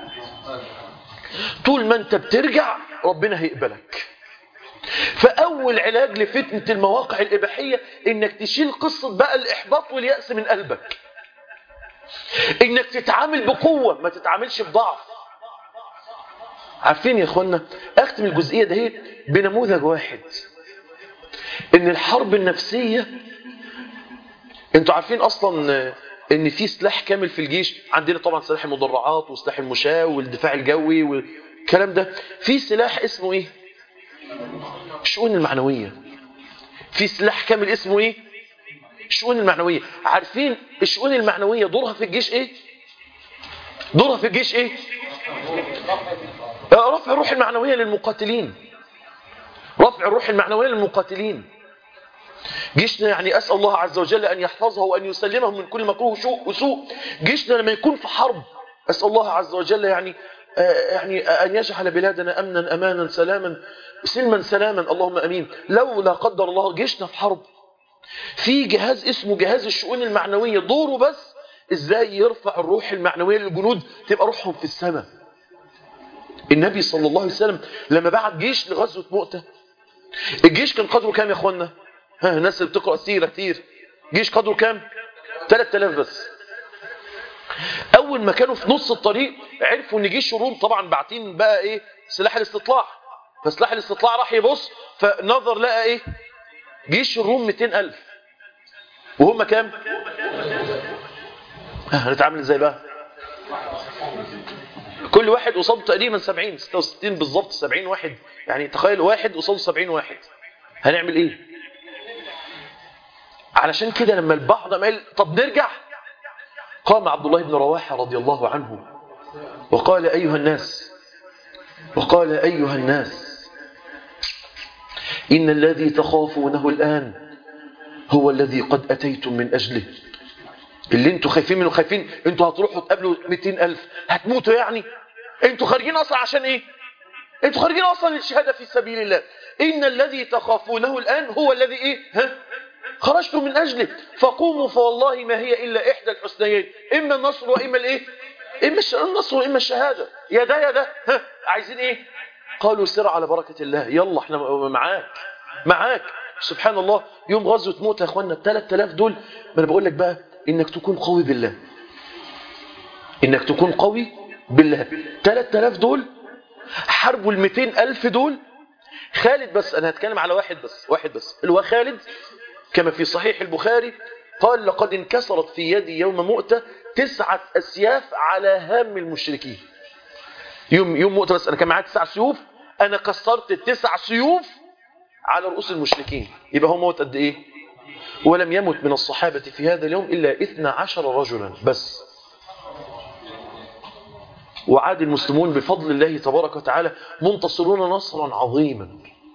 طول ما أنت بترجع ربنا هيقبلك فأول علاج لفتنة المواقع الإباحية إنك تشيل قصة بقى الإحباط واليأس من قلبك إنك تتعامل بقوة ما تتعاملش بضعف عارفين يا اخوانا اختم الجزئيه ده بنموذج واحد ان الحرب النفسيه انتوا عارفين اصلا ان في سلاح كامل في الجيش عندنا طبعا سلاح المدرعات وسلاح المشاة والدفاع الجوي والكلام ده في سلاح اسمه ايه الشؤون المعنويه في سلاح كامل اسمه ايه الشؤون المعنويه عارفين الشؤون المعنويه دورها في الجيش ايه دورها في الجيش ايه رفع الروح المعنويه للمقاتلين رفع الروح المعنويه للمقاتلين جيشنا يعني أسأل الله عز وجل أن يحفظه وأن يسلمه من كل مكروه وسوء جيشنا لما يكون في حرب أسأل الله عز وجل يعني يعني أن يجعل بلادنا أمنا أمانا سلاما سلما سلاما اللهم أمين لو لا قدر الله جيشنا في حرب في جهاز اسمه جهاز الشؤون المعنوية دوره بس ازاي يرفع الروح المعنوية للجنود تبقى روحهم في السماء النبي صلى الله عليه وسلم لما بعت جيش لغزوة مؤتة الجيش كان قدره كام يا اخوانا ها الناس اللي بتقرأ سيرة كتير جيش قدره كام 3000 بس اول ما كانوا في نص الطريق عرفوا ان جيش الروم طبعا باعتين بقى ايه سلاح الاستطلاع فسلاح الاستطلاع راح يبص فنظر لقى ايه جيش الروم 200000 وهم كام هنتعامل ازاي بقى كل واحد قصاده تقريبا 70 66 بالظبط 70 واحد يعني تخيل واحد قصاده 70 واحد هنعمل ايه علشان كده لما البعض قال طب نرجع قام عبد الله بن رواحه رضي الله عنه وقال ايها الناس وقال ايها الناس ان الذي تخافونه الان هو الذي قد اتيتم من اجله اللي انتوا خايفين منه خايفين انتوا هتروحوا تقابلوا 200000 هتموتوا يعني انتوا خارجين اصلا عشان ايه انتوا خارجين اصلا للشهاده في سبيل الله ان الذي تخافونه الان هو الذي ايه ها خرجتم من اجله فقوموا فوالله ما هي الا احدى الحسنيين اما النصر واما الايه اما النصر واما الشهاده يا ده يا ده ها عايزين ايه قالوا سر على بركه الله يلا احنا معاك معاك سبحان الله يوم غزوه موت يا اخوانا ال 3000 دول ما انا بقول لك بقى انك تكون قوي بالله انك تكون قوي بالله 3000 دول حاربوا ال 200000 دول خالد بس انا هتكلم على واحد بس واحد بس اللي هو خالد كما في صحيح البخاري قال لقد انكسرت في يدي يوم مؤتة تسعة أسياف على هام المشركين يوم يوم مؤتة بس أنا كان معايا تسع سيوف أنا كسرت التسع سيوف على رؤوس المشركين يبقى هو موت قد إيه ولم يمت من الصحابة في هذا اليوم إلا إثنى عشر رجلا بس وعاد المسلمون بفضل الله تبارك وتعالى منتصرون نصرا عظيما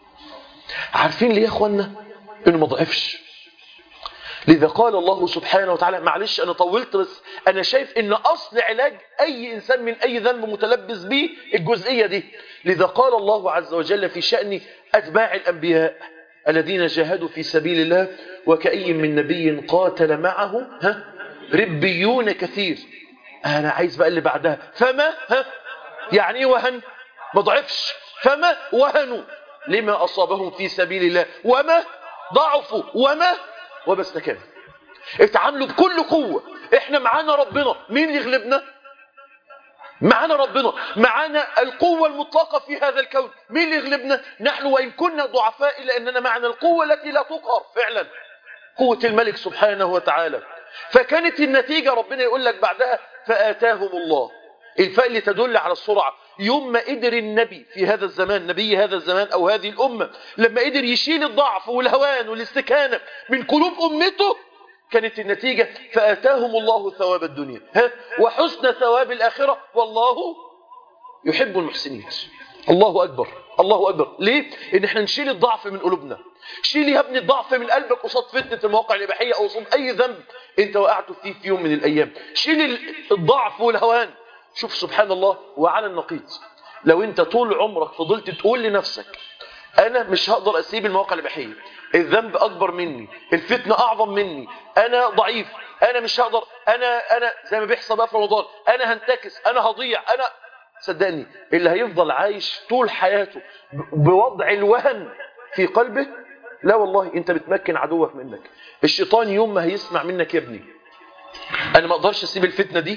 عارفين ليه يا اخوانا انه ما ضعفش لذا قال الله سبحانه وتعالى معلش انا طولت بس انا شايف ان اصل علاج اي انسان من اي ذنب متلبس به الجزئيه دي لذا قال الله عز وجل في شان اتباع الانبياء الذين جاهدوا في سبيل الله وكأي من نبي قاتل معه ها ربيون كثير انا عايز بقى اللي بعدها فما ها يعني ايه وهن ما ضعفش فما وهنوا لما اصابهم في سبيل الله وما ضعفوا وما وما استكانوا اتعاملوا بكل قوة احنا معانا ربنا مين اللي يغلبنا معانا ربنا معانا القوة المطلقة في هذا الكون مين اللي يغلبنا نحن وإن كنا ضعفاء إلا أننا معنا القوة التي لا تقهر فعلا قوة الملك سبحانه وتعالى فكانت النتيجة ربنا يقول لك بعدها فآتاهم الله الفاء اللي تدل على السرعة يوم ما قدر النبي في هذا الزمان نبي هذا الزمان أو هذه الأمة لما قدر يشيل الضعف والهوان والاستكانة من قلوب أمته كانت النتيجة فآتاهم الله ثواب الدنيا ها؟ وحسن ثواب الآخرة والله يحب المحسنين الله أكبر الله أكبر ليه؟ إن احنا نشيل الضعف من قلوبنا شيل يا ابني الضعف من قلبك قصاد فتنة المواقع الإباحية أو قصاد أي ذنب أنت وقعت فيه في يوم من الأيام شيل الضعف والهوان شوف سبحان الله وعلى النقيض لو أنت طول عمرك فضلت تقول لنفسك أنا مش هقدر أسيب المواقع الإباحية الذنب أكبر مني الفتنة أعظم مني أنا ضعيف أنا مش هقدر أنا أنا زي ما بيحصل بقى في رمضان أنا هنتكس أنا هضيع أنا صدقني اللي هيفضل عايش طول حياته بوضع الوهن في قلبه لا والله انت بتمكن عدوك منك الشيطان يوم ما هيسمع منك يا ابني انا ما اقدرش اسيب الفتنه دي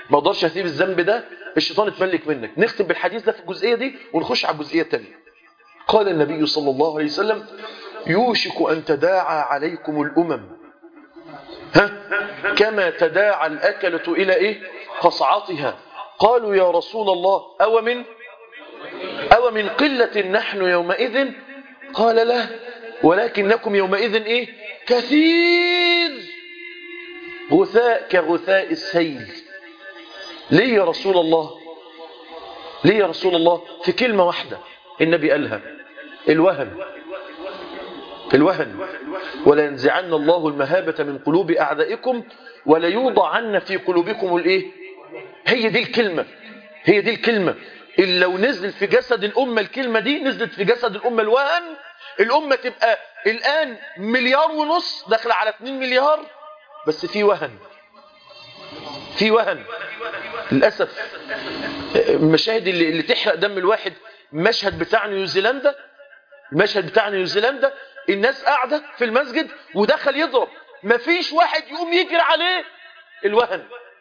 ما اقدرش اسيب الذنب ده الشيطان اتملك منك نختم بالحديث ده في الجزئيه دي ونخش على الجزئيه الثانيه قال النبي صلى الله عليه وسلم يوشك ان تداعى عليكم الامم ها كما تداعى الاكله الى ايه قصعتها قالوا يا رسول الله او من او من قله نحن يومئذ قال لا ولكنكم يومئذ ايه كثير غثاء كغثاء السيل ليه يا رسول الله ليه يا رسول الله في كلمة واحدة النبي قالها الوهن الوهن ولا ينزعن الله المهابة من قلوب أعدائكم ولا يوضعن في قلوبكم الايه هي دي الكلمة هي دي الكلمة اللي لو نزل في جسد الأمة الكلمة دي نزلت في جسد الأمة الوهن الأمة تبقى الآن مليار ونص داخل على 2 مليار بس في وهن في وهن للأسف المشاهد اللي, اللي تحرق دم الواحد مشهد بتاع نيوزيلندا المشهد بتاع نيوزيلندا الناس قاعدة في المسجد ودخل يضرب مفيش واحد يقوم يجري عليه الوهن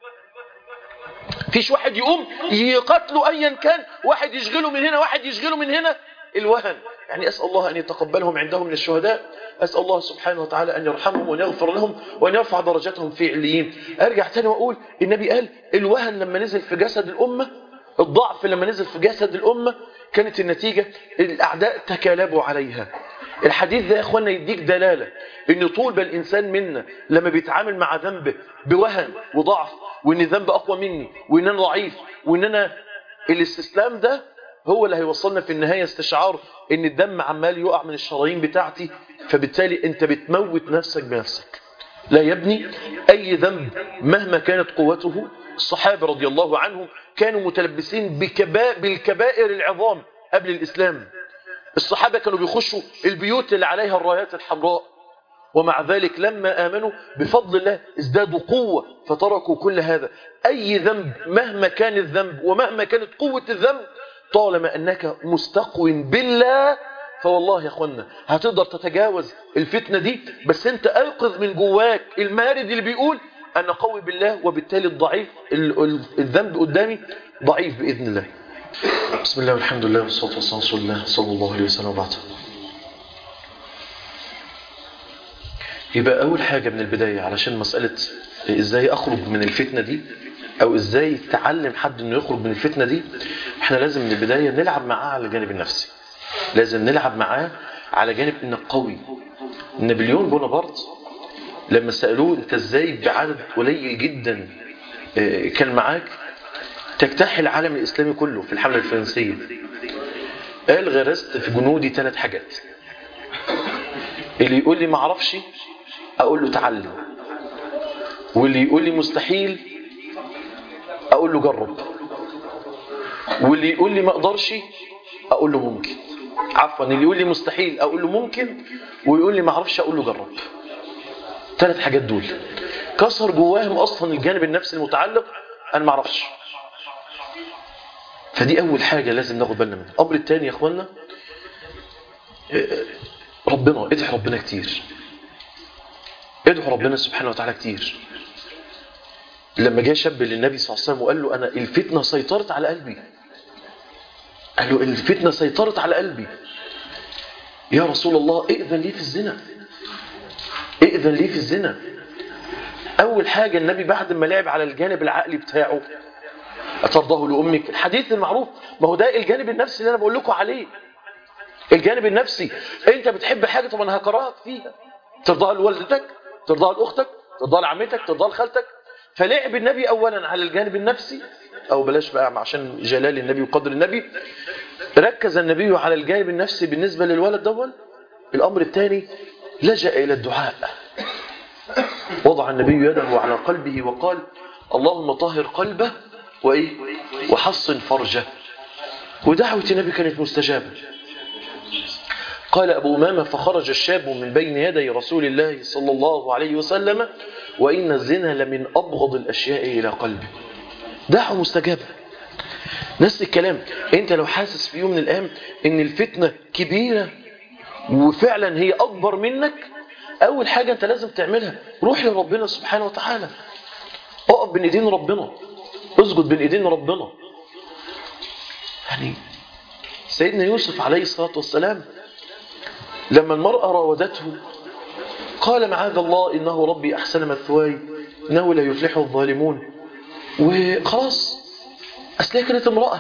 فيش واحد يقوم يقتله ايا كان واحد يشغله من هنا واحد يشغله من هنا الوهن يعني أسأل الله أن يتقبلهم عنده من الشهداء أسأل الله سبحانه وتعالى أن يرحمهم وأن يغفر لهم وأن يرفع درجاتهم في عليين أرجع تاني وأقول النبي قال الوهن لما نزل في جسد الأمة الضعف لما نزل في جسد الأمة كانت النتيجة الأعداء تكالبوا عليها الحديث ده يا أخوانا يديك دلالة أن طول الإنسان منا لما بيتعامل مع ذنبه بوهن وضعف وأن الذنب أقوى مني وأن أنا ضعيف وأن أنا الاستسلام ده هو اللي هيوصلنا في النهاية استشعار ان الدم عمال يقع من الشرايين بتاعتي فبالتالي انت بتموت نفسك بنفسك لا يا ابني اي ذنب مهما كانت قوته الصحابة رضي الله عنهم كانوا متلبسين بكباء بالكبائر العظام قبل الاسلام الصحابة كانوا بيخشوا البيوت اللي عليها الرايات الحمراء ومع ذلك لما آمنوا بفضل الله ازدادوا قوة فتركوا كل هذا أي ذنب مهما كان الذنب ومهما كانت قوة الذنب طالما أنك مستقو بالله فوالله يا أخوانا هتقدر تتجاوز الفتنة دي بس أنت أيقظ من جواك المارد اللي بيقول أنا قوي بالله وبالتالي الضعيف الذنب قدامي ضعيف بإذن الله بسم الله والحمد لله والصلاة والسلام على رسول الله صلى الله عليه وسلم وبعد يبقى أول حاجة من البداية علشان مسألة إزاي أخرج من الفتنة دي او ازاي تعلم حد انه يخرج من الفتنة دي احنا لازم من البداية نلعب معاه على الجانب النفسي لازم نلعب معاه على جانب انك قوي نابليون بونابرت لما سألوه انت ازاي بعدد قليل جدا كان معاك تجتاح العالم الاسلامي كله في الحملة الفرنسية قال غرست في جنودي ثلاث حاجات اللي يقول لي معرفش اقول له تعلم واللي يقول لي مستحيل اقول له جرب واللي يقول لي ما اقدرش اقول له ممكن عفوا اللي يقول لي مستحيل اقول له ممكن ويقول لي ما اعرفش اقول له جرب ثلاث حاجات دول كسر جواهم اصلا الجانب النفسي المتعلق انا ما اعرفش فدي اول حاجه لازم ناخد بالنا منها الامر الثاني يا اخوانا ربنا ادعي ربنا كتير ادعوا ربنا سبحانه وتعالى كتير لما جاء شاب للنبي صلى الله عليه وسلم وقال له أنا الفتنة سيطرت على قلبي قال له الفتنة سيطرت على قلبي يا رسول الله ائذن لي في الزنا ائذن لي في الزنا أول حاجة النبي بعد ما لعب على الجانب العقلي بتاعه أترضاه لأمك الحديث المعروف ما هو ده الجانب النفسي اللي أنا بقول لكم عليه الجانب النفسي أنت بتحب حاجة طب أنا هكرهك فيها ترضاها لوالدتك ترضاها لأختك ترضاها لعمتك ترضاها لخالتك فلعب النبي أولا على الجانب النفسي أو بلاش بقى عشان جلال النبي وقدر النبي ركز النبي على الجانب النفسي بالنسبة للولد دول الأمر الثاني لجأ إلى الدعاء وضع النبي يده على قلبه وقال اللهم طهر قلبه وإيه وحصن فرجه ودعوة النبي كانت مستجابة قال أبو أمامة فخرج الشاب من بين يدي رسول الله صلى الله عليه وسلم وإن الزنا لمن أبغض الأشياء إلى قلبه دعوة مستجابة نفس الكلام أنت لو حاسس في يوم من الأيام أن الفتنة كبيرة وفعلا هي أكبر منك أول حاجة أنت لازم تعملها روح لربنا سبحانه وتعالى اقف بين ايدين ربنا اسجد بين ايدين ربنا يعني سيدنا يوسف عليه الصلاة والسلام لما المرأة راودته قال معاذ الله إنه ربي أحسن مثواي إنه لا يفلح الظالمون وخلاص أصل هي كانت امرأة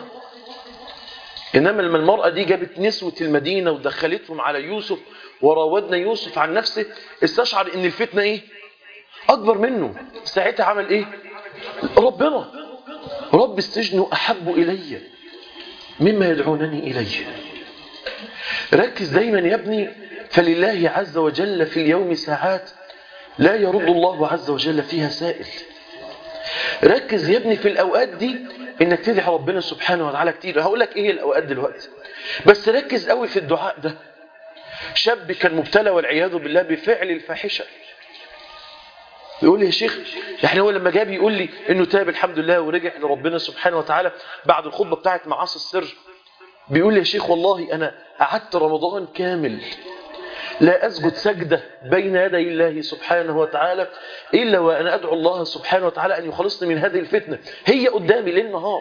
إنما لما المرأة دي جابت نسوة المدينة ودخلتهم على يوسف وراودنا يوسف عن نفسه استشعر إن الفتنة إيه أكبر منه ساعتها عمل إيه ربنا رب السجن أحب إلي مما يدعونني إليه ركز دايما يا ابني فلله عز وجل في اليوم ساعات لا يرد الله عز وجل فيها سائل ركز يا ابني في الأوقات دي انك تدعي ربنا سبحانه وتعالى كتير هقول لك ايه الأوقات دلوقتي بس ركز قوي في الدعاء ده شاب كان مبتلى والعياذ بالله بفعل الفاحشة يقول لي يا شيخ يعني هو لما جاب يقول لي انه تاب الحمد لله ورجع لربنا سبحانه وتعالى بعد الخطبة بتاعت معاصي السر بيقول لي يا شيخ والله انا قعدت رمضان كامل لا أسجد سجدة بين يدي الله سبحانه وتعالى إلا وأنا أدعو الله سبحانه وتعالى أن يخلصني من هذه الفتنة هي قدامي ليل نهار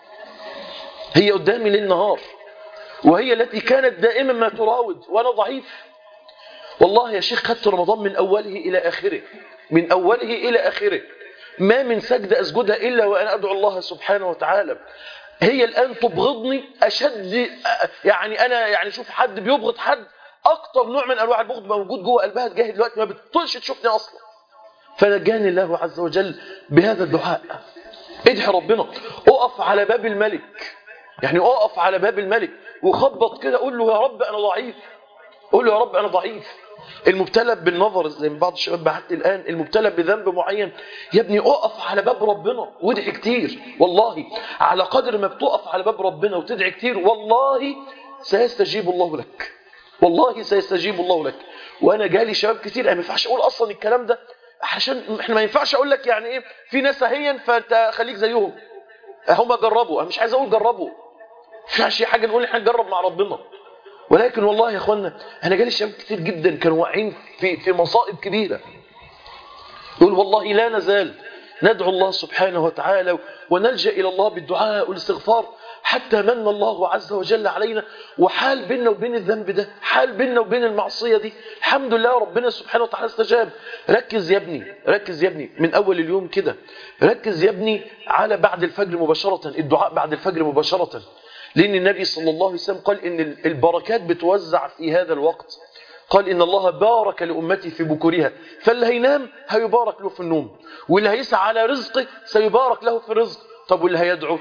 هي قدامي ليل نهار وهي التي كانت دائما ما تراود وأنا ضعيف والله يا شيخ خدت رمضان من أوله إلى آخره من أوله إلى آخره ما من سجدة أسجدها إلا وأنا أدعو الله سبحانه وتعالى هي الآن تبغضني أشد يعني أنا يعني شوف حد بيبغض حد اكتر نوع من انواع البغض موجود جوه قلبها تجاهد دلوقتي ما بتطلش تشوفني اصلا فنجاني الله عز وجل بهذا الدعاء ادعي ربنا اقف على باب الملك يعني اقف على باب الملك وخبط كده قول له يا رب انا ضعيف قول له يا رب انا ضعيف المبتلى بالنظر زي ما بعض الشباب بعت الان المبتلى بذنب معين يا ابني اقف على باب ربنا وادعي كتير والله على قدر ما بتقف على باب ربنا وتدعي كتير والله سيستجيب الله لك والله سيستجيب الله لك وانا جالي شباب كتير انا ما ينفعش اقول اصلا الكلام ده عشان احنا ما ينفعش اقول لك يعني ايه في ناس اهيا فانت خليك زيهم هم جربوا انا مش عايز اقول جربوا ما فيش حاجه نقول احنا نجرب مع ربنا ولكن والله يا اخوانا انا جالي شباب كتير جدا كانوا واقعين في في مصائب كبيره يقول والله لا نزال ندعو الله سبحانه وتعالى ونلجا الى الله بالدعاء والاستغفار حتى من الله عز وجل علينا وحال بيننا وبين الذنب ده حال بيننا وبين المعصية دي الحمد لله ربنا سبحانه وتعالى استجاب ركز يا ابني ركز يا ابني من أول اليوم كده ركز يا ابني على بعد الفجر مباشرة الدعاء بعد الفجر مباشرة لأن النبي صلى الله عليه وسلم قال إن البركات بتوزع في هذا الوقت قال إن الله بارك لأمتي في بكورها فاللي هينام هيبارك له في النوم واللي هيسعى على رزقه سيبارك له في الرزق طب واللي هيدعو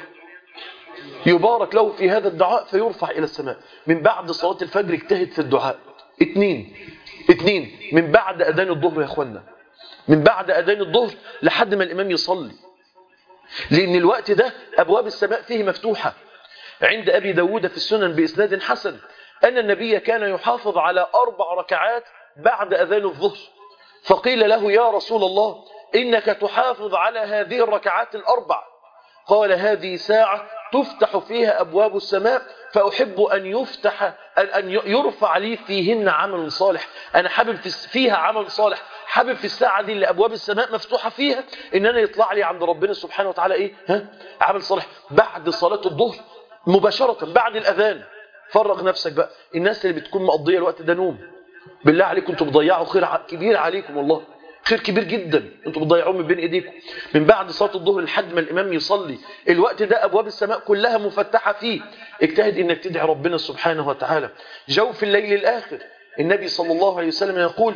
يبارك له في هذا الدعاء فيرفع إلى السماء من بعد صلاة الفجر اجتهد في الدعاء اتنين اتنين من بعد أذان الظهر يا أخوانا من بعد أذان الظهر لحد ما الإمام يصلي لأن الوقت ده أبواب السماء فيه مفتوحة عند أبي داود في السنن بإسناد حسن أن النبي كان يحافظ على أربع ركعات بعد أذان الظهر فقيل له يا رسول الله إنك تحافظ على هذه الركعات الأربع قال هذه ساعة تفتح فيها أبواب السماء فأحب أن يفتح أن يرفع لي فيهن عمل صالح أنا حابب فيها عمل صالح حابب في الساعة دي اللي أبواب السماء مفتوحة فيها إن أنا يطلع لي عند ربنا سبحانه وتعالى إيه ها؟ عمل صالح بعد صلاة الظهر مباشرة بعد الأذان فرغ نفسك بقى الناس اللي بتكون مقضية الوقت ده نوم بالله عليكم انتوا بتضيعوا خير كبير عليكم والله خير كبير جدا انتوا بتضيعوه من بين ايديكم من بعد صلاه الظهر لحد ما الامام يصلي الوقت ده ابواب السماء كلها مفتحه فيه اجتهد انك تدعي ربنا سبحانه وتعالى جوف الليل الاخر النبي صلى الله عليه وسلم يقول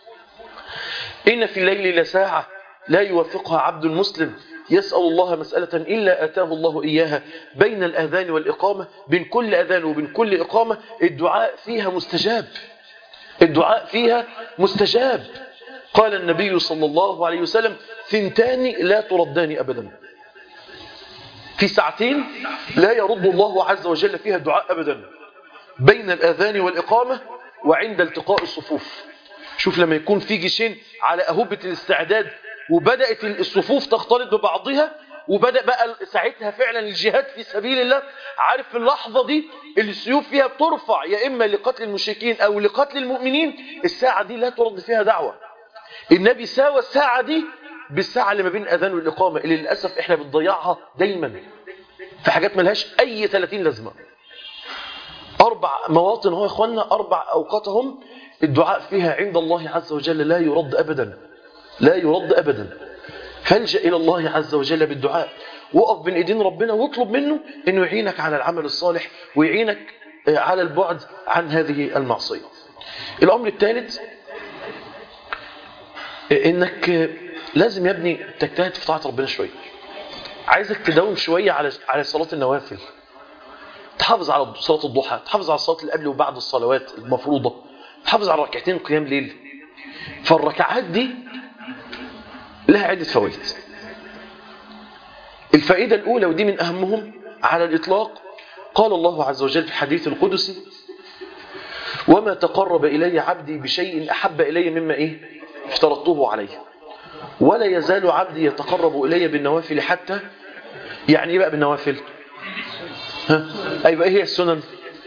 ان في الليل لساعه لا يوافقها عبد مسلم يسأل الله مسألة إلا أتاه الله إياها بين الأذان والإقامة بين كل أذان وبين كل إقامة الدعاء فيها مستجاب الدعاء فيها مستجاب قال النبي صلى الله عليه وسلم ثنتان لا تردان أبدا في ساعتين لا يرد الله عز وجل فيها الدعاء أبدا بين الأذان والإقامة وعند التقاء الصفوف شوف لما يكون في جيشين على أهبة الاستعداد وبدأت الصفوف تختلط ببعضها وبدأ بقى ساعتها فعلا الجهاد في سبيل الله عارف في اللحظة دي اللي السيوف فيها بترفع يا إما لقتل المشركين أو لقتل المؤمنين الساعة دي لا ترد فيها دعوة النبي ساوى الساعة دي بالساعة اللي ما بين الأذان والإقامة اللي للأسف إحنا بنضيعها دايما في حاجات ملهاش أي 30 لازمة أربع مواطن هو يا إخوانا أربع أوقاتهم الدعاء فيها عند الله عز وجل لا يرد أبدا لا يرد أبدا فالجأ إلى الله عز وجل بالدعاء وقف بين ايدين ربنا واطلب منه انه يعينك على العمل الصالح ويعينك على البعد عن هذه المعصية الامر الثالث انك لازم يا ابني تجتهد في طاعة ربنا شوية عايزك تداوم شوية على على صلاة النوافل تحافظ على صلاة الضحى تحافظ على الصلاة اللي قبل وبعد الصلوات المفروضة تحافظ على ركعتين قيام ليل فالركعات دي لها عدة فوائد الفائدة الأولى ودي من أهمهم على الإطلاق قال الله عز وجل في الحديث القدسي وما تقرب إلي عبدي بشيء أحب إلي مما إيه افترضته عليه ولا يزال عبدي يتقرب إلي بالنوافل حتى يعني إيه بقى بالنوافل ها أيوة إيه هي السنن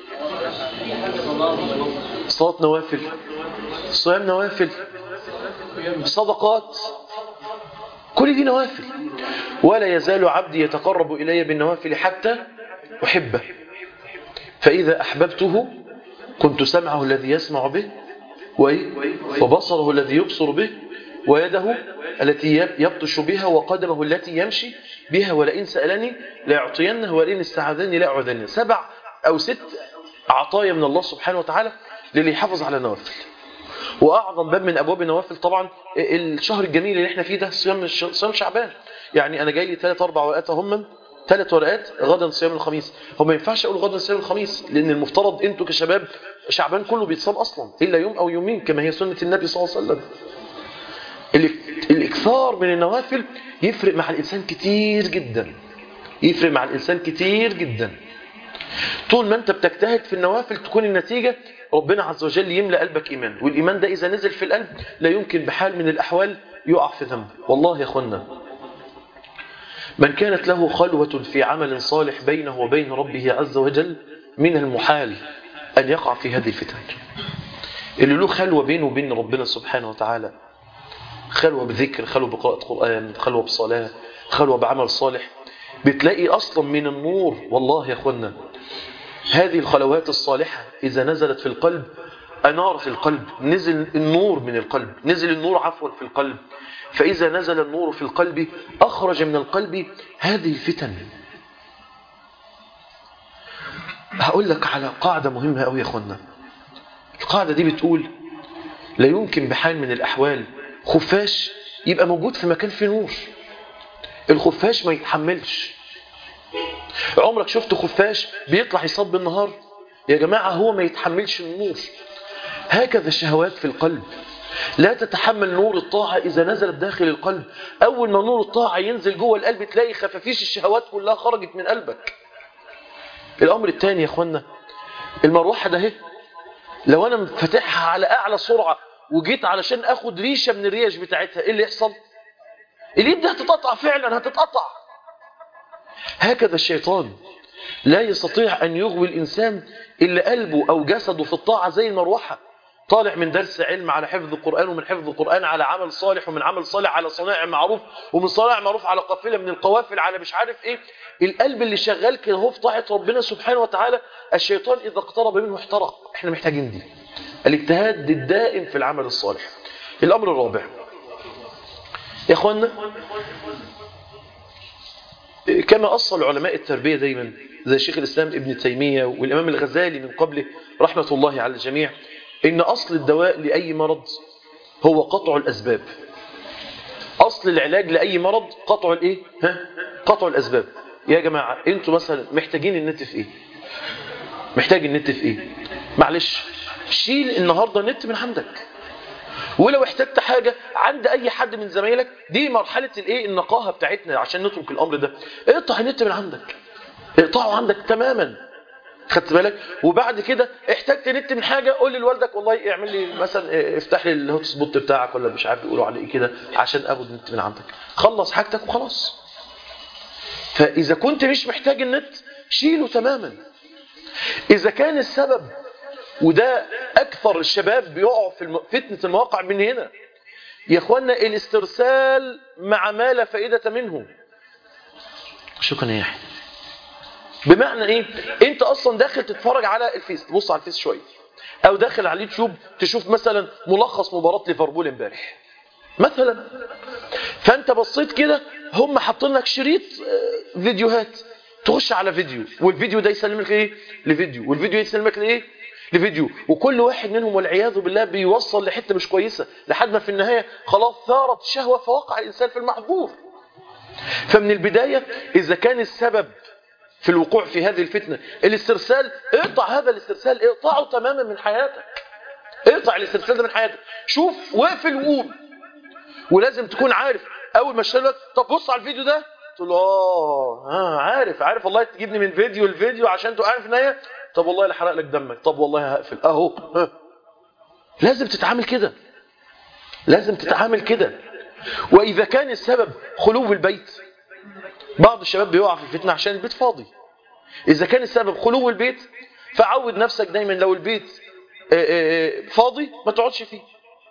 صلاة نوافل صيام نوافل صدقات كل دي نوافل ولا يزال عبدي يتقرب إلي بالنوافل حتى أحبه فإذا أحببته كنت سمعه الذي يسمع به وبصره الذي يبصر به ويده التي يبطش بها وقدمه التي يمشي بها ولئن سألني ليعطينه ولئن استعاذني لا أعذني سبع أو ست عطايا من الله سبحانه وتعالى للي يحافظ على نوافل واعظم باب من ابواب النوافل طبعا الشهر الجميل اللي احنا فيه ده صيام صيام شعبان يعني انا جاي لي ثلاث اربع ورقات هم ثلاث ورقات غدا صيام الخميس هو ما ينفعش اقول غدا صيام الخميس لان المفترض انتوا كشباب شعبان كله بيتصام اصلا الا يوم او يومين كما هي سنه النبي صلى الله عليه وسلم الاكثار من النوافل يفرق مع الانسان كتير جدا يفرق مع الانسان كتير جدا طول ما انت بتجتهد في النوافل تكون النتيجة ربنا عز وجل يملأ قلبك إيمان والإيمان ده إذا نزل في القلب لا يمكن بحال من الأحوال يقع في ذنب والله يا أخوانا من كانت له خلوة في عمل صالح بينه وبين ربه عز وجل من المحال أن يقع في هذه الفتن اللي له خلوة بينه وبين ربنا سبحانه وتعالى خلوة بذكر خلوة بقراءة قرآن خلوة بصلاة خلوة بعمل صالح بتلاقي أصلا من النور والله يا أخوانا هذه الخلوات الصالحة إذا نزلت في القلب أنارت القلب نزل النور من القلب نزل النور عفوا في القلب فإذا نزل النور في القلب أخرج من القلب هذه الفتن هقول لك على قاعدة مهمة أوي يا أخوانا القاعدة دي بتقول لا يمكن بحال من الأحوال خفاش يبقى موجود في مكان فيه نور الخفاش ما يتحملش عمرك شفت خفاش بيطلع يصاب بالنهار يا جماعة هو ما يتحملش النور هكذا الشهوات في القلب لا تتحمل نور الطاعة إذا نزلت داخل القلب أول ما نور الطاعة ينزل جوه القلب تلاقي خفافيش الشهوات كلها خرجت من قلبك الأمر الثاني يا أخوانا المروحة ده هي لو أنا فاتحها على أعلى سرعة وجيت علشان أخد ريشة من الريش بتاعتها إيه اللي يحصل اليد دي هتتقطع فعلا هتتقطع هكذا الشيطان لا يستطيع أن يغوي الإنسان إلا قلبه أو جسده في الطاعة زي المروحة طالع من درس علم على حفظ القرآن ومن حفظ القرآن على عمل صالح ومن عمل صالح على صناع معروف ومن صناع معروف على قافلة من القوافل على مش عارف ايه القلب اللي شغال كده هو في طاعة ربنا سبحانه وتعالى الشيطان إذا اقترب منه احترق احنا محتاجين دي الاجتهاد الدائم في العمل الصالح الأمر الرابع يا اخوانا كما أصل علماء التربية دايما زي شيخ الإسلام ابن تيمية والإمام الغزالي من قبله رحمة الله على الجميع إن أصل الدواء لأي مرض هو قطع الأسباب أصل العلاج لأي مرض قطع الإيه؟ ها؟ قطع الأسباب يا جماعة أنتوا مثلا محتاجين النت في إيه محتاج النت في إيه معلش شيل النهاردة النت من عندك ولو احتجت حاجة عند اي حد من زمايلك دي مرحلة الايه النقاهة بتاعتنا عشان نترك الامر ده اقطع النت من عندك اقطعه عندك تماما خدت بالك وبعد كده احتجت نت من حاجة قول لوالدك والله اعمل لي مثلا افتح لي الهوت سبوت بتاعك ولا مش عارف يقولوا عليه ايه كده عشان اخد النت من عندك خلص حاجتك وخلاص فاذا كنت مش محتاج النت شيله تماما اذا كان السبب وده أكثر الشباب بيقعوا في فتنة المواقع من هنا يا اخوانا الاسترسال مع ما لا فائدة منه شكرا يا يحيى بمعنى ايه انت اصلا داخل تتفرج على الفيس تبص على الفيس شويه او داخل على اليوتيوب تشوف مثلا ملخص مباراه ليفربول امبارح مثلا فانت بصيت كده هم حاطين لك شريط آه، فيديوهات تخش على فيديو والفيديو ده يسلمك ايه لفيديو والفيديو يسلمك لايه لفيديو وكل واحد منهم والعياذ بالله بيوصل لحته مش كويسه لحد ما في النهايه خلاص ثارت الشهوه فوقع الانسان في المحظور فمن البدايه اذا كان السبب في الوقوع في هذه الفتنه الاسترسال اقطع هذا الاسترسال اقطعه تماما من حياتك اقطع الاسترسال ده من حياتك شوف واقفل وقول ولازم تكون عارف اول ما اشتغلك طب بص على الفيديو ده تقول له اه اه عارف عارف والله تجيبني من فيديو لفيديو عشان تبقى عارف النهايه طب والله اللي حرق لك دمك طب والله هقفل اهو ها. لازم تتعامل كده لازم تتعامل كده واذا كان السبب خلو البيت بعض الشباب بيقع في الفتنه عشان البيت فاضي اذا كان السبب خلو البيت فعود نفسك دايما لو البيت آه، آه، فاضي ما تقعدش فيه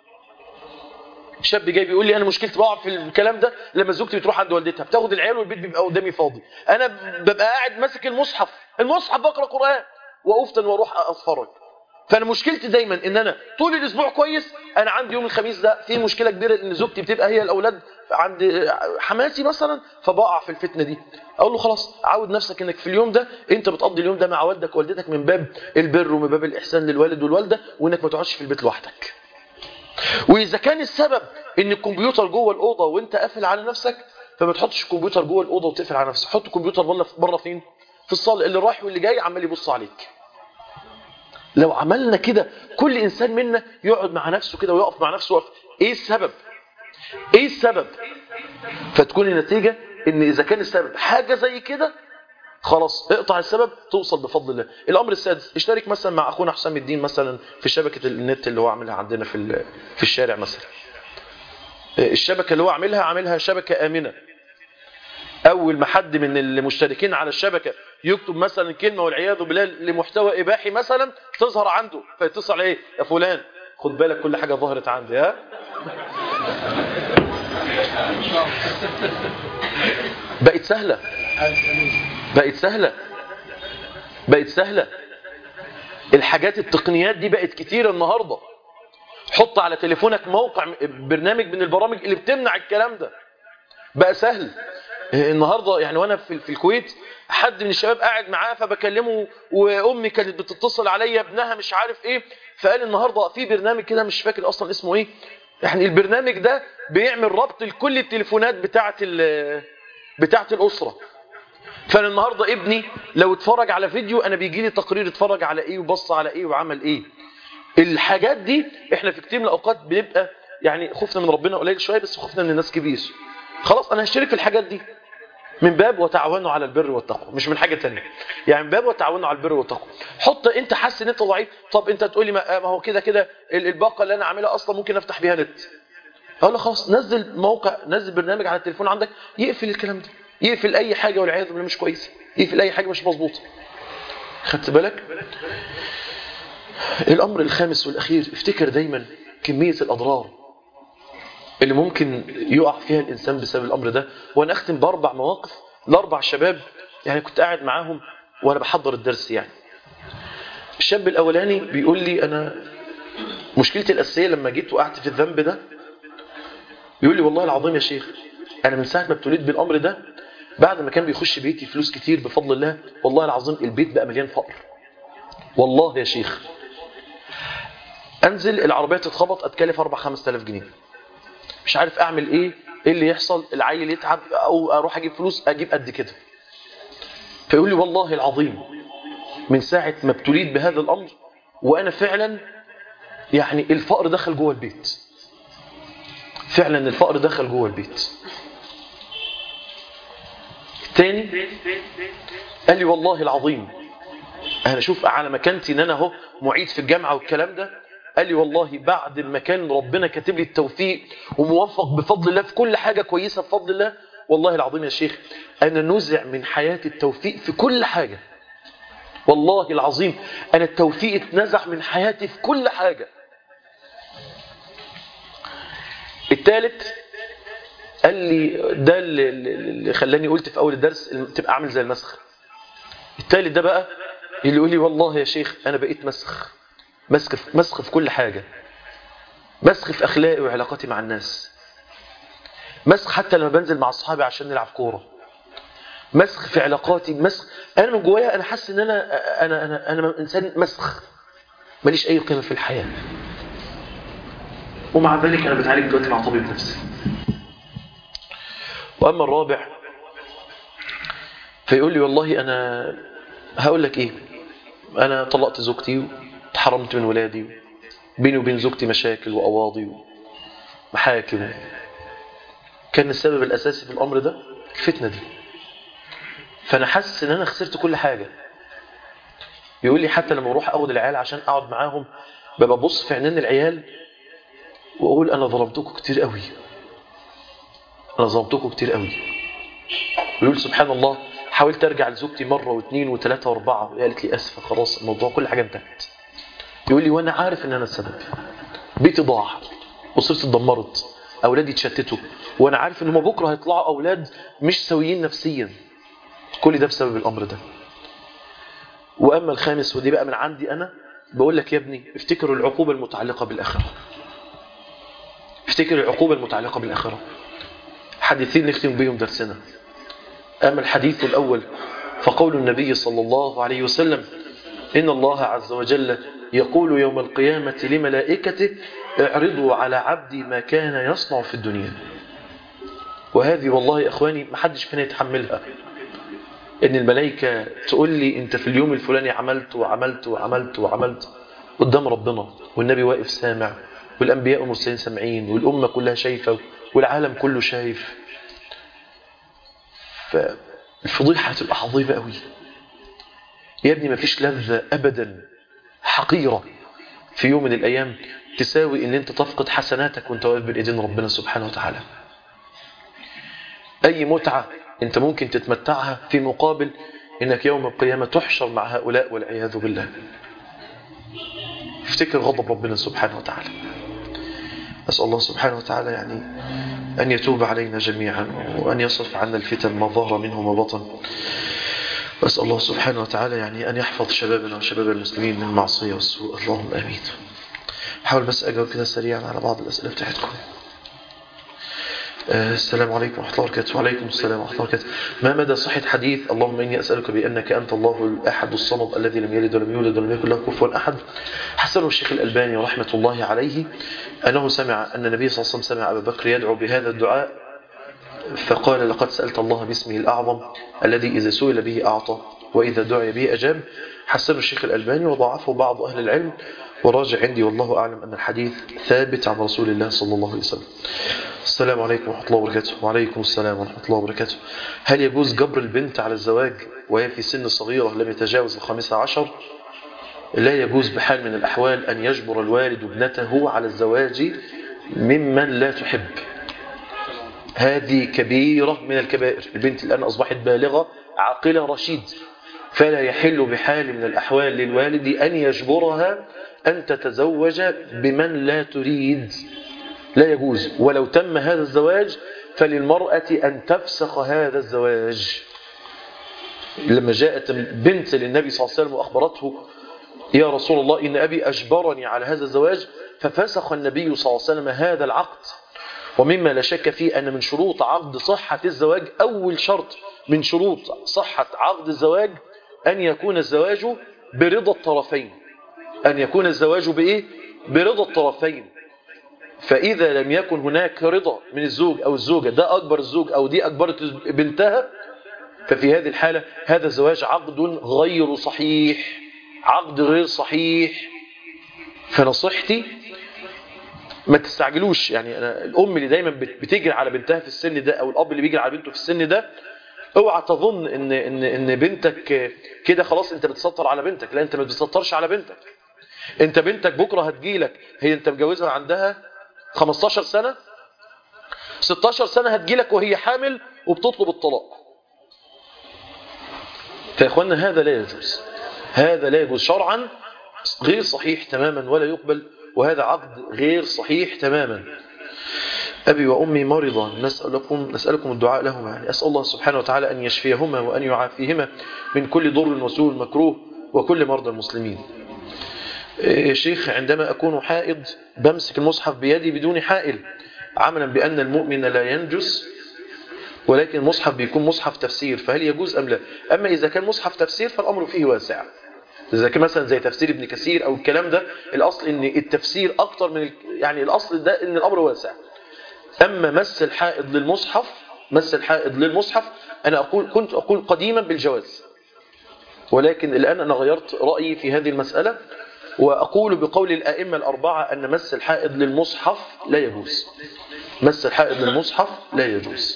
شاب جاي بيقول لي انا مشكلتي بقع في الكلام ده لما زوجتي بتروح عند والدتها بتاخد العيال والبيت بيبقى قدامي فاضي انا ببقى قاعد ماسك المصحف المصحف بقرا قران وافتن واروح اتفرج فانا مشكلتي دايما ان انا طول الاسبوع كويس انا عندي يوم الخميس ده في مشكله كبيره ان زوجتي بتبقى هي الاولاد عند حماتي مثلا فبقع في الفتنه دي اقول له خلاص عود نفسك انك في اليوم ده انت بتقضي اليوم ده مع والدك ووالدتك من باب البر ومن باب الاحسان للوالد والوالده وانك ما تقعدش في البيت لوحدك واذا كان السبب ان الكمبيوتر جوه الاوضه وانت قافل على نفسك فما تحطش الكمبيوتر جوه الاوضه وتقفل على نفسك حط الكمبيوتر بره بره فين في الصاله اللي رايح واللي جاي عمال يبص عليك لو عملنا كده كل انسان منا يقعد مع نفسه كده ويقف مع نفسه وقف ايه السبب ايه السبب فتكون النتيجه ان اذا كان السبب حاجه زي كده خلاص اقطع السبب توصل بفضل الله الامر السادس اشترك مثلا مع اخونا حسام الدين مثلا في شبكه النت اللي هو عاملها عندنا في ال- في الشارع مثلا الشبكه اللي هو عاملها عاملها شبكه امنه اول ما حد من المشتركين على الشبكه يكتب مثلا كلمه والعياذ بالله لمحتوى اباحي مثلا تظهر عنده فيتصل ايه يا فلان خد بالك كل حاجه ظهرت عندي ها بقت سهله بقت سهله بقت سهله الحاجات التقنيات دي بقت كتير النهارده حط على تليفونك موقع برنامج من البرامج اللي بتمنع الكلام ده بقى سهل النهارده يعني وانا في في الكويت حد من الشباب قاعد معاه فبكلمه وامي كانت بتتصل عليا ابنها مش عارف ايه فقال النهارده في برنامج كده مش فاكر اصلا اسمه ايه يعني البرنامج ده بيعمل ربط لكل التليفونات بتاعه ال- بتاعه الاسره فانا النهارده ابني لو اتفرج على فيديو انا بيجي لي تقرير اتفرج على ايه وبص على ايه وعمل ايه الحاجات دي احنا في كتير من الاوقات بنبقى يعني خوفنا من ربنا قليل شويه بس خوفنا من الناس كبير خلاص انا هشترك في الحاجات دي من باب وتعاونوا على البر والتقوى مش من حاجه تانية يعني من باب وتعاونوا على البر والتقوى حط انت حاسس ان انت ضعيف طب انت تقول لي ما ما هو كده كده ال- الباقه اللي انا عاملها اصلا ممكن افتح بيها نت اقول له خلاص نزل موقع نزل برنامج على التليفون عندك يقفل الكلام ده يقفل اي حاجه والعياذ بالله مش كويسه يقفل اي حاجه مش مظبوطه خدت بالك الامر الخامس والاخير افتكر دايما كميه الاضرار اللي ممكن يقع فيها الانسان بسبب الامر ده وانا اختم باربع مواقف لاربع شباب يعني كنت قاعد معاهم وانا بحضر الدرس يعني الشاب الاولاني بيقول لي انا مشكلتي الاساسيه لما جيت وقعت في الذنب ده بيقول لي والله العظيم يا شيخ انا من ساعه ما ابتليت بالامر ده بعد ما كان بيخش بيتي فلوس كتير بفضل الله والله العظيم البيت بقى مليان فقر والله يا شيخ انزل العربيه تتخبط اتكلف 4 5000 جنيه مش عارف اعمل ايه ايه اللي يحصل العيل يتعب او اروح اجيب فلوس اجيب قد كده فيقول لي والله العظيم من ساعه ما ابتليت بهذا الامر وانا فعلا يعني الفقر دخل جوه البيت فعلا الفقر دخل جوه البيت تاني قال لي والله العظيم انا شوف على مكانتي ان انا اهو معيد في الجامعه والكلام ده قال لي والله بعد ما كان ربنا كاتب لي التوفيق وموفق بفضل الله في كل حاجه كويسه بفضل الله والله العظيم يا شيخ انا نزع من حياتي التوفيق في كل حاجه والله العظيم انا التوفيق اتنزع من حياتي في كل حاجه الثالث قال لي ده اللي, اللي خلاني قلت في اول الدرس تبقى عامل زي المسخ الثالث ده بقى اللي يقول لي والله يا شيخ انا بقيت مسخ مسخ في مسخ في كل حاجه مسخ في اخلاقي وعلاقاتي مع الناس مسخ حتى لما بنزل مع اصحابي عشان نلعب كوره مسخ في علاقاتي مسخ انا من جوايا انا حاسس ان انا انا انا انا انسان مسخ ماليش اي قيمه في الحياه ومع ذلك انا بتعالج دلوقتي مع طبيب نفسي واما الرابع فيقول لي والله انا هقول لك ايه انا طلقت زوجتي واتحرمت من ولادي بيني وبين زوجتي مشاكل وقواضي ومحاكم كان السبب الاساسي في الامر ده الفتنه دي فانا حاسس ان انا خسرت كل حاجه يقول لي حتى لما اروح اخد العيال عشان اقعد معاهم ببقى ابص في عينين العيال واقول انا ظلمتكم كتير قوي انا ظلمتكم كتير قوي ويقول سبحان الله حاولت ارجع لزوجتي مره واثنين وثلاثه واربعه قالت لي اسفه خلاص الموضوع كل حاجه انتهت يقول لي وانا عارف ان انا السبب بيتي ضاع اسرتي اتدمرت اولادي اتشتتوا وانا عارف ان هم بكره هيطلعوا اولاد مش سويين نفسيا كل ده بسبب الامر ده واما الخامس ودي بقى من عندي انا بقول لك يا ابني افتكروا العقوبه المتعلقه بالاخره افتكر العقوبه المتعلقه بالاخره حديثين نختم بيهم درسنا اما الحديث الاول فقول النبي صلى الله عليه وسلم ان الله عز وجل يقول يوم القيامه لملائكته اعرضوا على عبدي ما كان يصنع في الدنيا وهذه والله يا اخواني ما حدش فينا يتحملها ان الملائكه تقول لي انت في اليوم الفلاني عملت وعملت وعملت وعملت قدام ربنا والنبي واقف سامع والانبياء والمرسلين سامعين والامه كلها شايفه والعالم كله شايف فالفضيحه هتبقى عظيمه قوي يا ابني ما فيش لذه ابدا حقيره في يوم من الايام تساوي ان انت تفقد حسناتك وانت واقف بين ايدين ربنا سبحانه وتعالى اي متعه انت ممكن تتمتعها في مقابل انك يوم القيامة تحشر مع هؤلاء والعياذ بالله افتكر غضب ربنا سبحانه وتعالى أسأل الله سبحانه وتعالى يعني أن يتوب علينا جميعا وأن يصرف عنا الفتن ما ظهر منه وما بطن وأسأل الله سبحانه وتعالى يعني أن يحفظ شبابنا وشباب المسلمين من المعصية والسوء اللهم آمين حاول بس أجاوب كده سريعا على بعض الأسئلة بتاعتكم السلام عليكم ورحمة الله وبركاته وعليكم السلام ورحمة الله وبركاته ما مدى صحة حديث اللهم إني أسألك بأنك أنت الله الأحد الصمد الذي لم يلد ولم يولد ولم يكن له كفوا أحد حسنه الشيخ الألباني رحمة الله عليه أنه سمع أن النبي صلى الله عليه وسلم سمع أبا بكر يدعو بهذا الدعاء فقال لقد سألت الله باسمه الأعظم الذي إذا سئل به أعطى وإذا دعي به أجاب حسنه الشيخ الألباني وضعفه بعض أهل العلم وراجع عندي والله أعلم أن الحديث ثابت عن رسول الله صلى الله عليه وسلم السلام عليكم ورحمة الله وبركاته وعليكم السلام ورحمة الله وبركاته هل يجوز جبر البنت على الزواج وهي في سن صغيرة لم يتجاوز الخامسة عشر لا يجوز بحال من الأحوال أن يجبر الوالد ابنته على الزواج ممن لا تحب هذه كبيرة من الكبائر البنت الآن أصبحت بالغة عاقلة رشيد فلا يحل بحال من الأحوال للوالد أن يجبرها أن تتزوج بمن لا تريد لا يجوز ولو تم هذا الزواج فللمرأة أن تفسخ هذا الزواج لما جاءت بنت للنبي صلى الله عليه وسلم وأخبرته يا رسول الله إن أبي أجبرني على هذا الزواج ففسخ النبي صلى الله عليه وسلم هذا العقد ومما لا شك فيه أن من شروط عقد صحة الزواج أول شرط من شروط صحة عقد الزواج أن يكون الزواج برضا الطرفين أن يكون الزواج بإيه؟ برضا الطرفين فإذا لم يكن هناك رضا من الزوج أو الزوجة ده أكبر الزوج أو دي أكبرت بنتها ففي هذه الحالة هذا الزواج عقد غير صحيح عقد غير صحيح فنصيحتي ما تستعجلوش يعني أنا الأم اللي دايما بتجري على بنتها في السن ده أو الأب اللي بيجري على بنته في السن ده اوعى تظن ان ان ان بنتك كده خلاص انت بتسطر على بنتك لا انت ما بتسطرش على بنتك انت بنتك بكره هتجيلك هي انت مجوزها عندها 15 سنة 16 سنة هتجيلك وهي حامل وبتطلب الطلاق فيا اخوانا هذا لا يجوز هذا لا يجوز شرعا غير صحيح تماما ولا يقبل وهذا عقد غير صحيح تماما أبي وأمي مرضا نسألكم, نسألكم الدعاء لهما يعني أسأل الله سبحانه وتعالى أن يشفيهما وأن يعافيهما من كل ضر وسوء مكروه وكل مرضى المسلمين يا شيخ عندما أكون حائض بمسك المصحف بيدي بدون حائل عملا بأن المؤمن لا ينجس ولكن المصحف بيكون مصحف تفسير فهل يجوز أم لا أما إذا كان مصحف تفسير فالأمر فيه واسع إذا كان مثلا زي تفسير ابن كثير أو الكلام ده الأصل إن التفسير أكتر من ال... يعني الأصل ده إن الأمر واسع أما مس الحائض للمصحف مس الحائض للمصحف أنا أقول كنت أقول قديما بالجواز ولكن الآن أنا غيرت رأيي في هذه المسألة وأقول بقول الأئمة الأربعة أن مس الحائض للمصحف لا يجوز مس الحائض للمصحف لا يجوز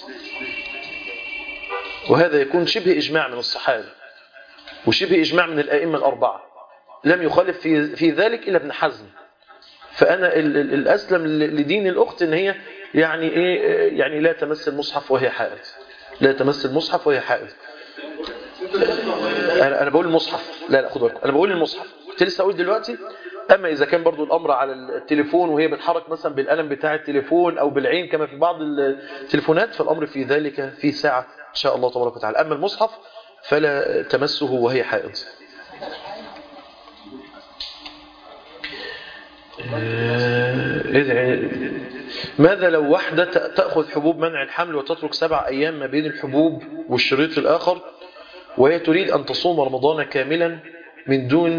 وهذا يكون شبه إجماع من الصحابة وشبه إجماع من الأئمة الأربعة لم يخالف في, في ذلك إلا ابن حزم فأنا ال- ال- الأسلم لدين الأخت إن هي يعني إيه يعني لا تمس المصحف وهي حائض لا تمس المصحف وهي حائض أنا أنا بقول المصحف لا لا خد بالك أنا بقول المصحف كنت لسه أقول دلوقتي أما إذا كان برضو الأمر على التليفون وهي بتحرك مثلا بالقلم بتاع التليفون أو بالعين كما في بعض التليفونات فالأمر في ذلك في ساعة إن شاء الله تبارك وتعالى أما المصحف فلا تمسه وهي حائض ماذا لو واحدة تأخذ حبوب منع الحمل وتترك سبع أيام ما بين الحبوب والشريط الآخر وهي تريد أن تصوم رمضان كاملا من دون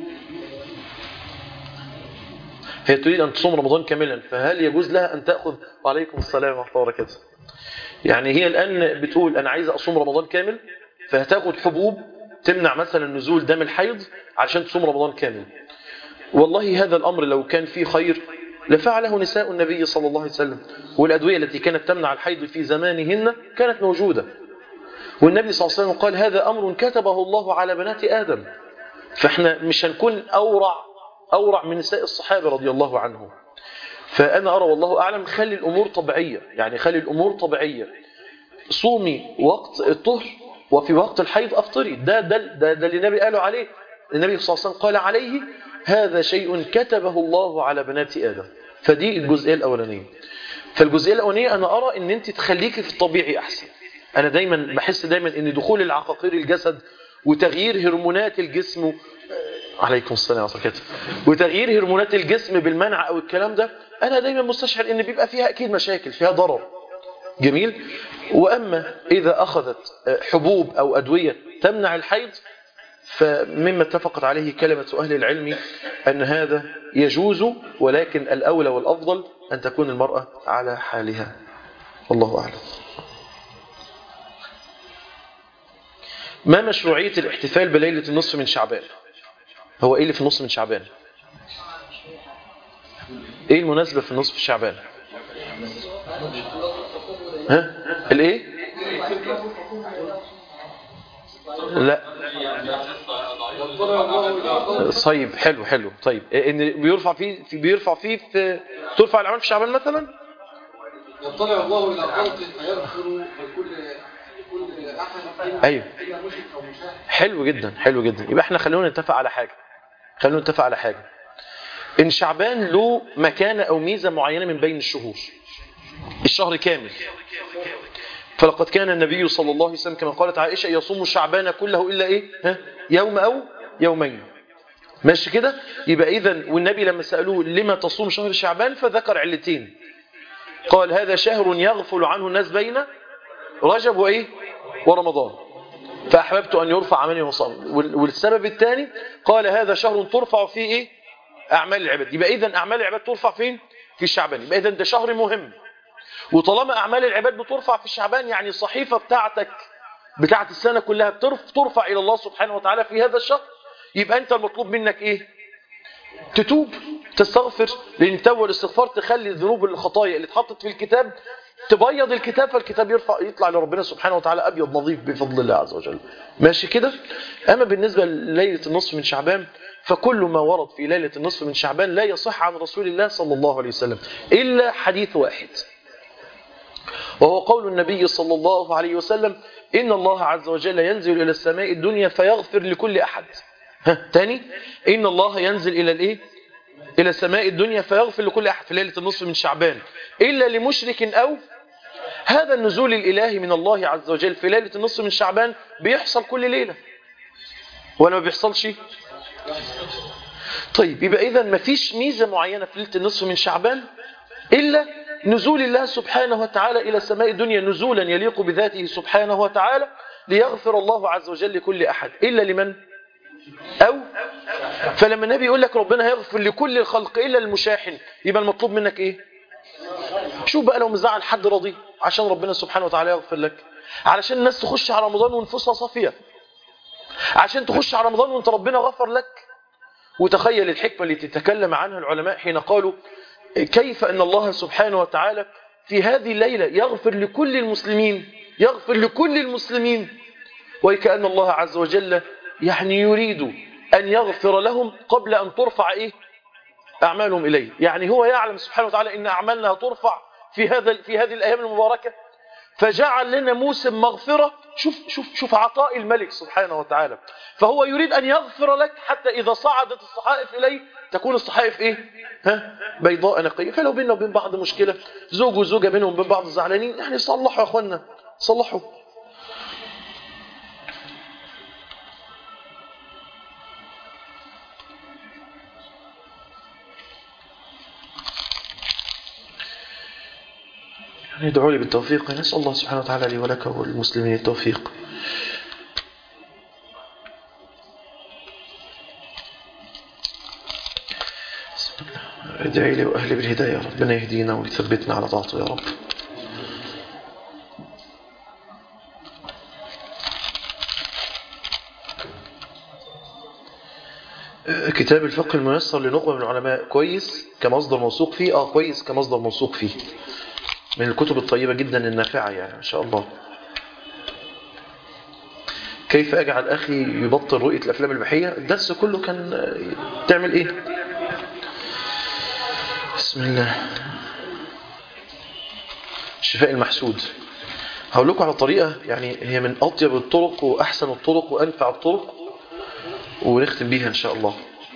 هي تريد أن تصوم رمضان كاملا فهل يجوز لها أن تأخذ وعليكم السلام ورحمة الله وبركاته يعني هي الآن بتقول أنا عايزة أصوم رمضان كامل فهتاخد حبوب تمنع مثلا نزول دم الحيض عشان تصوم رمضان كامل والله هذا الأمر لو كان فيه خير لفعله نساء النبي صلى الله عليه وسلم والأدوية التي كانت تمنع الحيض في زمانهن كانت موجودة والنبي صلى الله عليه وسلم قال هذا أمر كتبه الله على بنات آدم فاحنا مش هنكون أورع أورع من نساء الصحابة رضي الله عنهم فأنا أرى والله أعلم خلي الأمور طبيعية يعني خلي الأمور طبيعية صومي وقت الطهر وفي وقت الحيض أفطري ده, ده, ده, ده اللي النبي قاله عليه النبي صلى الله عليه وسلم قال عليه هذا شيء كتبه الله على بنات آدم فدي الجزئية الأولانية فالجزئية الأولانية أنا أرى أن أنت تخليكي في الطبيعي أحسن أنا دايما بحس دايما أن دخول العقاقير الجسد وتغيير هرمونات الجسم عليكم السلام ورحمة الله وتغيير هرمونات الجسم بالمنع أو الكلام ده أنا دايما مستشعر أن بيبقى فيها أكيد مشاكل فيها ضرر جميل وأما إذا أخذت حبوب أو أدوية تمنع الحيض فمما اتفقت عليه كلمة أهل العلم أن هذا يجوز ولكن الأولى والأفضل أن تكون المرأة على حالها والله أعلم ما مشروعية الاحتفال بليلة النصف من شعبان هو إيه اللي في النصف من شعبان إيه المناسبة في النصف شعبان ها الإيه لا طيب حلو حلو طيب ان بيرفع فيه في بيرفع فيه في ترفع الاعمال في شعبان مثلا يطلع الله الى خلقه فيغفر لكل كل احد ايوه الا مشرك او مشاهد حلو جدا حلو جدا يبقى احنا خلونا نتفق على حاجه خلونا نتفق على حاجه ان شعبان له مكانه او ميزه معينه من بين الشهور الشهر كامل فلقد كان النبي صلى الله عليه وسلم كما قالت عائشة يصوم شعبان كله إلا إيه ها؟ يوم أو يومين ماشي كده يبقى إذا والنبي لما سألوه لما تصوم شهر شعبان فذكر علتين قال هذا شهر يغفل عنه الناس بين رجب وإيه ورمضان فأحببت أن يرفع عملي وصام والسبب الثاني قال هذا شهر ترفع فيه إيه أعمال العباد يبقى إذا أعمال العباد ترفع فين في شعبان يبقى إذا ده شهر مهم وطالما أعمال العباد بترفع في شعبان يعني الصحيفة بتاعتك بتاعت السنة كلها بترف ترفع إلى الله سبحانه وتعالى في هذا الشهر يبقى أنت المطلوب منك إيه تتوب تستغفر لأن التوبة والاستغفار تخلي الذنوب الخطايا اللي اتحطت في الكتاب تبيض الكتاب فالكتاب يرفع يطلع لربنا سبحانه وتعالى أبيض نظيف بفضل الله عز وجل ماشي كده أما بالنسبة لليلة النصف من شعبان فكل ما ورد في ليلة النصف من شعبان لا يصح عن رسول الله صلى الله عليه وسلم إلا حديث واحد وهو قول النبي صلى الله عليه وسلم إن الله عز وجل ينزل إلى السماء الدنيا فيغفر لكل أحد ها تاني إن الله ينزل إلى الإيه إلى سماء الدنيا فيغفر لكل أحد في ليلة النصف من شعبان إلا لمشرك أو هذا النزول الإلهي من الله عز وجل في ليلة النصف من شعبان بيحصل كل ليلة ولا ما بيحصلش طيب يبقى إذا ما فيش ميزة معينة في ليلة النصف من شعبان إلا نزول الله سبحانه وتعالى إلى سماء الدنيا نزولا يليق بذاته سبحانه وتعالى ليغفر الله عز وجل لكل أحد إلا لمن؟ أو فلما النبي يقول لك ربنا هيغفر لكل الخلق إلا المشاحن يبقى المطلوب منك إيه؟ شوف بقى لو مزعل حد راضي عشان ربنا سبحانه وتعالى يغفر لك علشان الناس تخش على رمضان ونفوسها صافية عشان تخش على رمضان وانت ربنا غفر لك وتخيل الحكمة التي تتكلم عنها العلماء حين قالوا كيف أن الله سبحانه وتعالى في هذه الليلة يغفر لكل المسلمين يغفر لكل المسلمين وكأن الله عز وجل يعني يريد أن يغفر لهم قبل أن ترفع إيه أعمالهم إليه يعني هو يعلم سبحانه وتعالى إن أعمالنا ترفع في هذا في هذه الأيام المباركة فجعل لنا موسم مغفرة شوف شوف شوف عطاء الملك سبحانه وتعالى فهو يريد أن يغفر لك حتى إذا صعدت الصحائف إليه تكون الصحائف إيه ها بيضاء نقية فلو بيننا وبين بعض مشكلة زوج وزوجة بينهم وبين بعض زعلانين يعني صلحوا يا أخوانا صلحوا يعني ادعوا لي بالتوفيق نسأل الله سبحانه وتعالى لي ولك والمسلمين التوفيق ادعي لي وأهلي بالهداية ربنا يهدينا ويثبتنا على طاعته يا رب كتاب الفقه الميسر لنخبة من العلماء كويس كمصدر موثوق فيه اه كويس كمصدر موثوق فيه من الكتب الطيبة جدا النافعة يعني ما شاء الله كيف أجعل أخي يبطل رؤية الأفلام البحية الدرس كله كان تعمل إيه بسم الله الشفاء المحسود هقول لكم على طريقة يعني هي من أطيب الطرق وأحسن الطرق وأنفع الطرق ونختم بيها إن شاء الله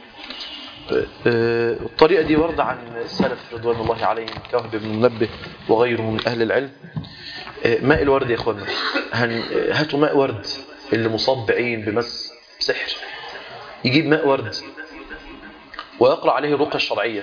الطريقة دي وردة عن السلف رضوان الله عليهم كوهب بن منبه وغيره من أهل العلم ماء الورد يا أخوانا هاتوا ماء ورد اللي مصاب بعين بمس سحر يجيب ماء ورد ويقرأ عليه الرقية الشرعية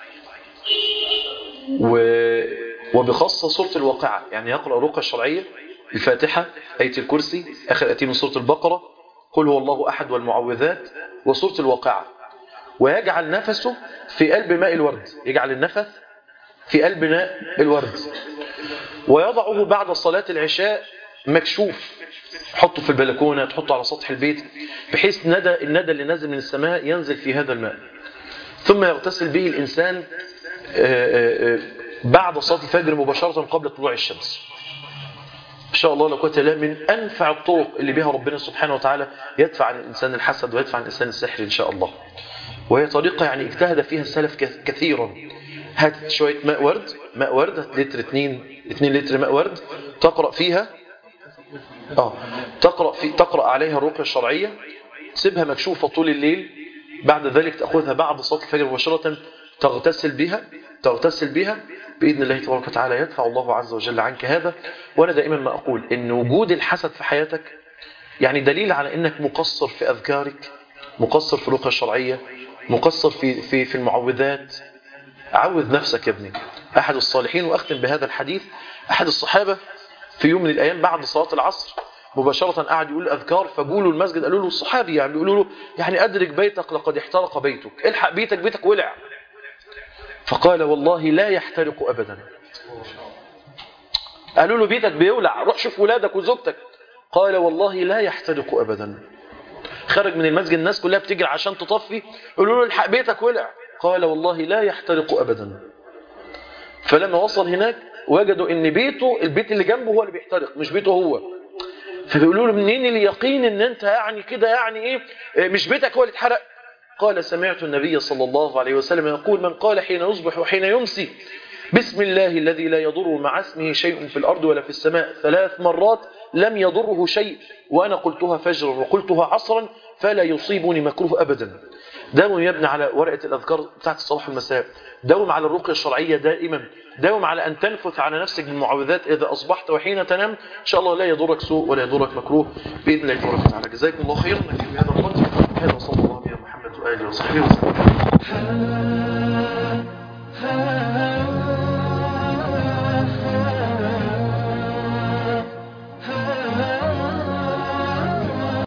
و... وبخاصة سورة الواقعة يعني يقرأ الرقية الشرعية الفاتحة آية الكرسي آخر آتي من سورة البقرة قل هو الله أحد والمعوذات وسورة الواقعة ويجعل نفسه في قلب ماء الورد يجعل النفس في قلب ماء الورد ويضعه بعد صلاة العشاء مكشوف تحطه في البلكونة تحطه على سطح البيت بحيث ندى الندى اللي نازل من السماء ينزل في هذا الماء ثم يغتسل به الإنسان بعد صلاة الفجر مباشرة قبل طلوع الشمس إن شاء الله لو كنت لا من أنفع الطرق اللي بها ربنا سبحانه وتعالى يدفع عن الإنسان الحسد ويدفع عن الإنسان السحر إن شاء الله وهي طريقة يعني اجتهد فيها السلف كثيرا هات شوية ماء ورد ماء ورد هات لتر اتنين, اتنين لتر ماء ورد تقرأ فيها آه تقرأ, في تقرأ عليها الرقية الشرعية تسيبها مكشوفة طول الليل بعد ذلك تأخذها بعد صلاة الفجر مباشرة تغتسل بها تغتسل بها بإذن الله تبارك وتعالى يدفع الله عز وجل عنك هذا وأنا دائما ما أقول إن وجود الحسد في حياتك يعني دليل على إنك مقصر في أذكارك مقصر في الرقية الشرعية مقصر في في في المعوذات عوذ نفسك يا ابني أحد الصالحين وأختم بهذا الحديث أحد الصحابة في يوم من الأيام بعد صلاة العصر مباشرة قعد يقول أذكار فقولوا المسجد قالوا له الصحابي يعني بيقولوا له يعني أدرك بيتك لقد احترق بيتك الحق بيتك بيتك ولع فقال والله لا يحترق أبدا قالوا له بيتك بيولع روح شوف ولادك وزوجتك قال والله لا يحترق أبدا خرج من المسجد الناس كلها بتجري عشان تطفي قالوا له الحق بيتك ولع قال والله لا يحترق أبدا فلما وصل هناك وجدوا ان بيته البيت اللي جنبه هو اللي بيحترق مش بيته هو فبيقولوا له منين اليقين ان انت يعني كده يعني ايه مش بيتك هو اللي اتحرق قال سمعت النبي صلى الله عليه وسلم يقول من قال حين يصبح وحين يمسي بسم الله الذي لا يضر مع اسمه شيء في الأرض ولا في السماء ثلاث مرات لم يضره شيء وأنا قلتها فجرا وقلتها عصرا فلا يصيبني مكروه أبدا داوم يا ابني على ورقة الأذكار بتاعت الصباح والمساء داوم على الرقية الشرعية دائما داوم على أن تنفث على نفسك بالمعوذات إذا أصبحت وحين تنام إن شاء الله لا يضرك سوء ولا يضرك مكروه بإذن الله تبارك وتعالى جزاكم الله خيرا نكتب بهذا القدر هذا وصلى الله على محمد وآله وصحبه وسلم